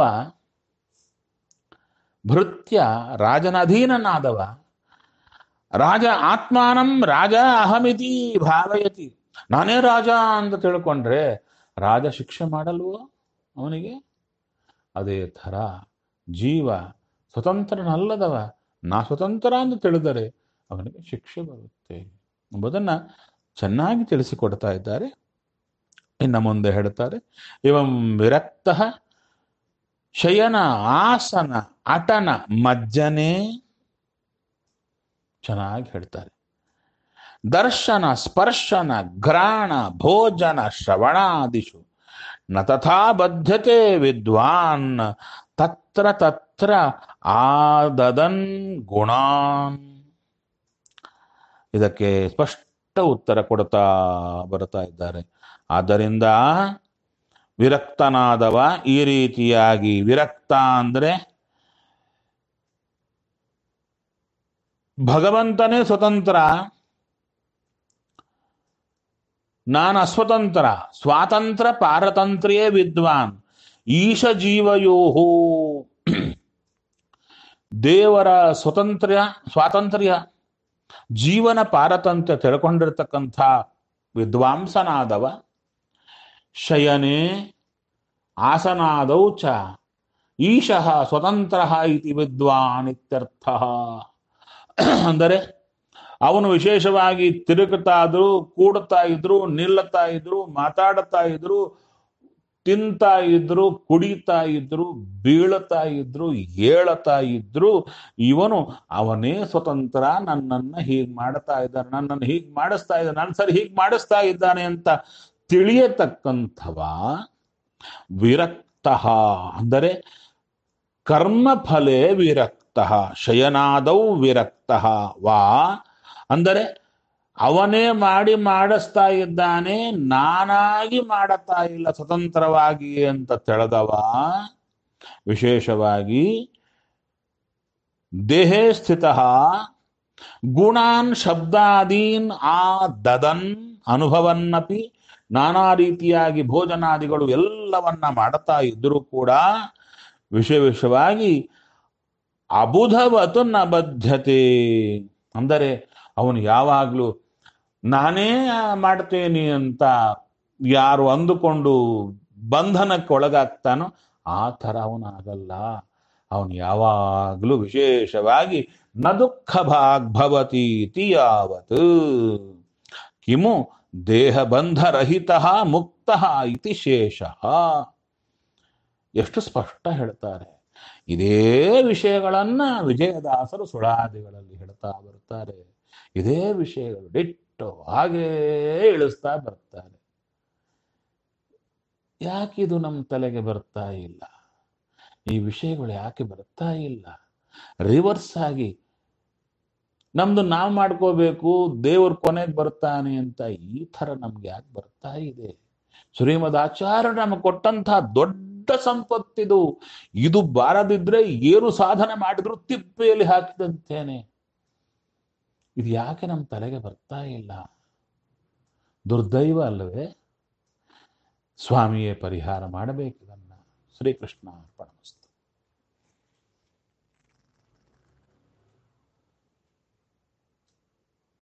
Speaker 1: ಭೃತ್ಯ ರಾಜನ ಅಧೀನನಾದವ ರಾಜ ಆತ್ಮಾನಂ ರಾಜ ಅಹಮಿತಿ ಭಾವಯತಿ ನಾನೇ ರಾಜ ಅಂತ ತಿಳ್ಕೊಂಡ್ರೆ ರಾಜ ಶಿಕ್ಷೆ ಮಾಡಲ್ವೋ ಅವನಿಗೆ ಅದೇ ಥರ ಜೀವ ಸ್ವತಂತ್ರನಲ್ಲದವ ನಾ ಸ್ವತಂತ್ರ ಅಂತ ತಿಳಿದರೆ ಅವನಿಗೆ ಶಿಕ್ಷೆ ಬರುತ್ತೆ ಎಂಬುದನ್ನ ಚೆನ್ನಾಗಿ ತಿಳಿಸಿಕೊಡ್ತಾ ಇದ್ದಾರೆ ಇನ್ನು ಮುಂದೆ ಹೇಳ್ತಾರೆ ಇವಂ ವಿರಕ್ತ ಶಯನ ಆಸನ ಅಟನ ಮಜ್ಜನೆ ಚೆನ್ನಾಗಿ ಹೇಳ್ತಾರೆ ದರ್ಶನ ಸ್ಪರ್ಶನ ಘ್ರಾಣ ಭೋಜನ ಶ್ರವಣಾದಿಷು ನ ತಥಾ ಬದ್ಧತೆ ವಿದ್ವಾನ್ ತತ್ರ ತತ್ರ ಆದದನ್ ಗುಣಾನ್ ಇದಕ್ಕೆ ಸ್ಪಷ್ಟ ಉತ್ತರ ಕೊಡ್ತಾ ಬರ್ತಾ ಇದ್ದಾರೆ ಆದ್ದರಿಂದ ವಿರಕ್ತನಾದವ ಈ ರೀತಿಯಾಗಿ ವಿರಕ್ತ ಅಂದ್ರೆ ಭಗವಂತನೇ ಸ್ವತಂತ್ರ ನಾನು ಅಸ್ವತಂತ್ರ ಸ್ವಾತಂತ್ರ್ಯ ಪಾರತಂತ್ರ್ಯೇ ವಿದ್ವಾನ್ ಈಶ ಜೀವಯೋಹೋ ದೇವರ ಸ್ವತಂತ್ರ್ಯ ಸ್ವಾತಂತ್ರ್ಯ ಜೀವನ ಪಾರತಂತ್ರ್ಯ ತಿಳ್ಕೊಂಡಿರ್ತಕ್ಕಂಥ ವಿದ್ವಾಂಸನಾದವ ಶಯನೆ ಆಸನಾದೌ ಚ ಈಶಃ ಸ್ವತಂತ್ರ ಇತಿ ವಿದ್ವಾನ್ ಇತ್ಯರ್ಥ ಅಂದರೆ ಅವನು ವಿಶೇಷವಾಗಿ ತಿರುಗುತ್ತಾ ಇದ್ರು ಕೂಡುತ್ತಾ ಇದ್ರು ನಿಲ್ಲುತ್ತಾ ಇದ್ರು ಮಾತಾಡುತ್ತಾ ಇದ್ರು ತಿಂತಾ ಇದ್ರು ಕುಡಿತಾ ಇದ್ರು ಬೀಳುತ್ತಾ ಇದ್ರು ಏಳುತ್ತಾ ಇದ್ರು ಇವನು ಅವನೇ ಸ್ವತಂತ್ರ ನನ್ನನ್ನ ಹೀಗ್ ಮಾಡ್ತಾ ಇದ್ದಾನೆ ನನ್ನನ್ನು ಹೀಗ್ ಮಾಡಿಸ್ತಾ ಇದ್ದಾನೆ ನನ್ನ ಸರಿ ಹೀಗ್ ಮಾಡಿಸ್ತಾ ಇದ್ದಾನೆ ಅಂತ ತಿಳಿಯತಕ್ಕಂಥವ ವಿರಕ್ತ ಅಂದರೆ ಕರ್ಮಫಲೆ ವಿರಕ್ತ ಶಯನಾದೌ ವಿರಕ್ತ ವಾ ಅಂದರೆ ಅವನೇ ಮಾಡಿ ಮಾಡಿಸ್ತಾ ಇದ್ದಾನೆ ನಾನಾಗಿ ಮಾಡತಾ ಇಲ್ಲ ಸ್ವತಂತ್ರವಾಗಿ ಅಂತ ತಿಳಿದವ ವಿಶೇಷವಾಗಿ ದೇಹೇ ಸ್ಥಿತ ಗುಣಾನ್ ಶಬ್ದಾದೀನ್ ಆ ದದನ್ ಅನುಭವನ್ನಪಿ ನಾನಾ ರೀತಿಯಾಗಿ ಭೋಜನಾದಿಗಳು ಎಲ್ಲವನ್ನ ಮಾಡುತ್ತಾ ಇದ್ರೂ ಕೂಡ ವಿಷಯ ವಿಷಯವಾಗಿ ಅಬುಧವತು ನ ಬದ್ಧತೆ ಅಂದರೆ ಅವನು ಯಾವಾಗಲೂ ನಾನೇ ಮಾಡ್ತೇನೆ ಅಂತ ಯಾರು ಅಂದುಕೊಂಡು ಬಂಧನಕ್ಕೆ ಒಳಗಾಗ್ತಾನೋ ಆ ಥರ ಅವನಾಗಲ್ಲ ಅವನು ಯಾವಾಗಲೂ ವಿಶೇಷವಾಗಿ ನ ದುಃಖ ಭಾಗ್ಭವತಿ ಇತಿ ಯಾವತ್ ಕಿಮು ದೇಹ ಬಂಧರಹಿತ ಮುಕ್ತ ಇತಿ ಶೇಷ ಎಷ್ಟು ಸ್ಪಷ್ಟ ಹೇಳ್ತಾರೆ ಇದೇ ವಿಷಯಗಳನ್ನ ವಿಜಯದಾಸರು ಸುಳಾದಿಗಳಲ್ಲಿ ಹೇಳ್ತಾ ಬರ್ತಾರೆ ಇದೇ ವಿಷಯಗಳು ಡಿಟ್ಟು ಹಾಗೇ ಇಳಿಸ್ತಾ ಬರ್ತಾರೆ ಯಾಕಿದು ನಮ್ಮ ತಲೆಗೆ ಬರ್ತಾ ಇಲ್ಲ ಈ ವಿಷಯಗಳು ಯಾಕೆ ಬರ್ತಾ ಇಲ್ಲ ರಿವರ್ಸ್ ಆಗಿ ನಮ್ದು ನಾವು ಮಾಡ್ಕೋಬೇಕು ದೇವ್ರ ಕೊನೆಗೆ ಬರ್ತಾನೆ ಅಂತ ಈ ತರ ನಮ್ಗೆ ಯಾಕೆ ಬರ್ತಾ ಇದೆ ಶ್ರೀಮದ್ ಆಚಾರ್ಯ ನಮಗೆ ಕೊಟ್ಟಂತಹ ದೊಡ್ಡ ಸಂಪತ್ತಿದು ಇದು ಬಾರದಿದ್ರೆ ಏನು ಸಾಧನೆ ಮಾಡಿದ್ರು ತಿಪ್ಪೆಯಲ್ಲಿ ಹಾಕಿದಂತೇನೆ ಇದು ಯಾಕೆ ನಮ್ಮ ತಲೆಗೆ ಬರ್ತಾ ಇಲ್ಲ ದುರ್ದೈವ ಅಲ್ಲವೇ ಸ್ವಾಮಿಯೇ ಪರಿಹಾರ ಮಾಡಬೇಕಿದನ್ನ ಶ್ರೀಕೃಷ್ಣ ಅರ್ಪಣಮಸ್ತು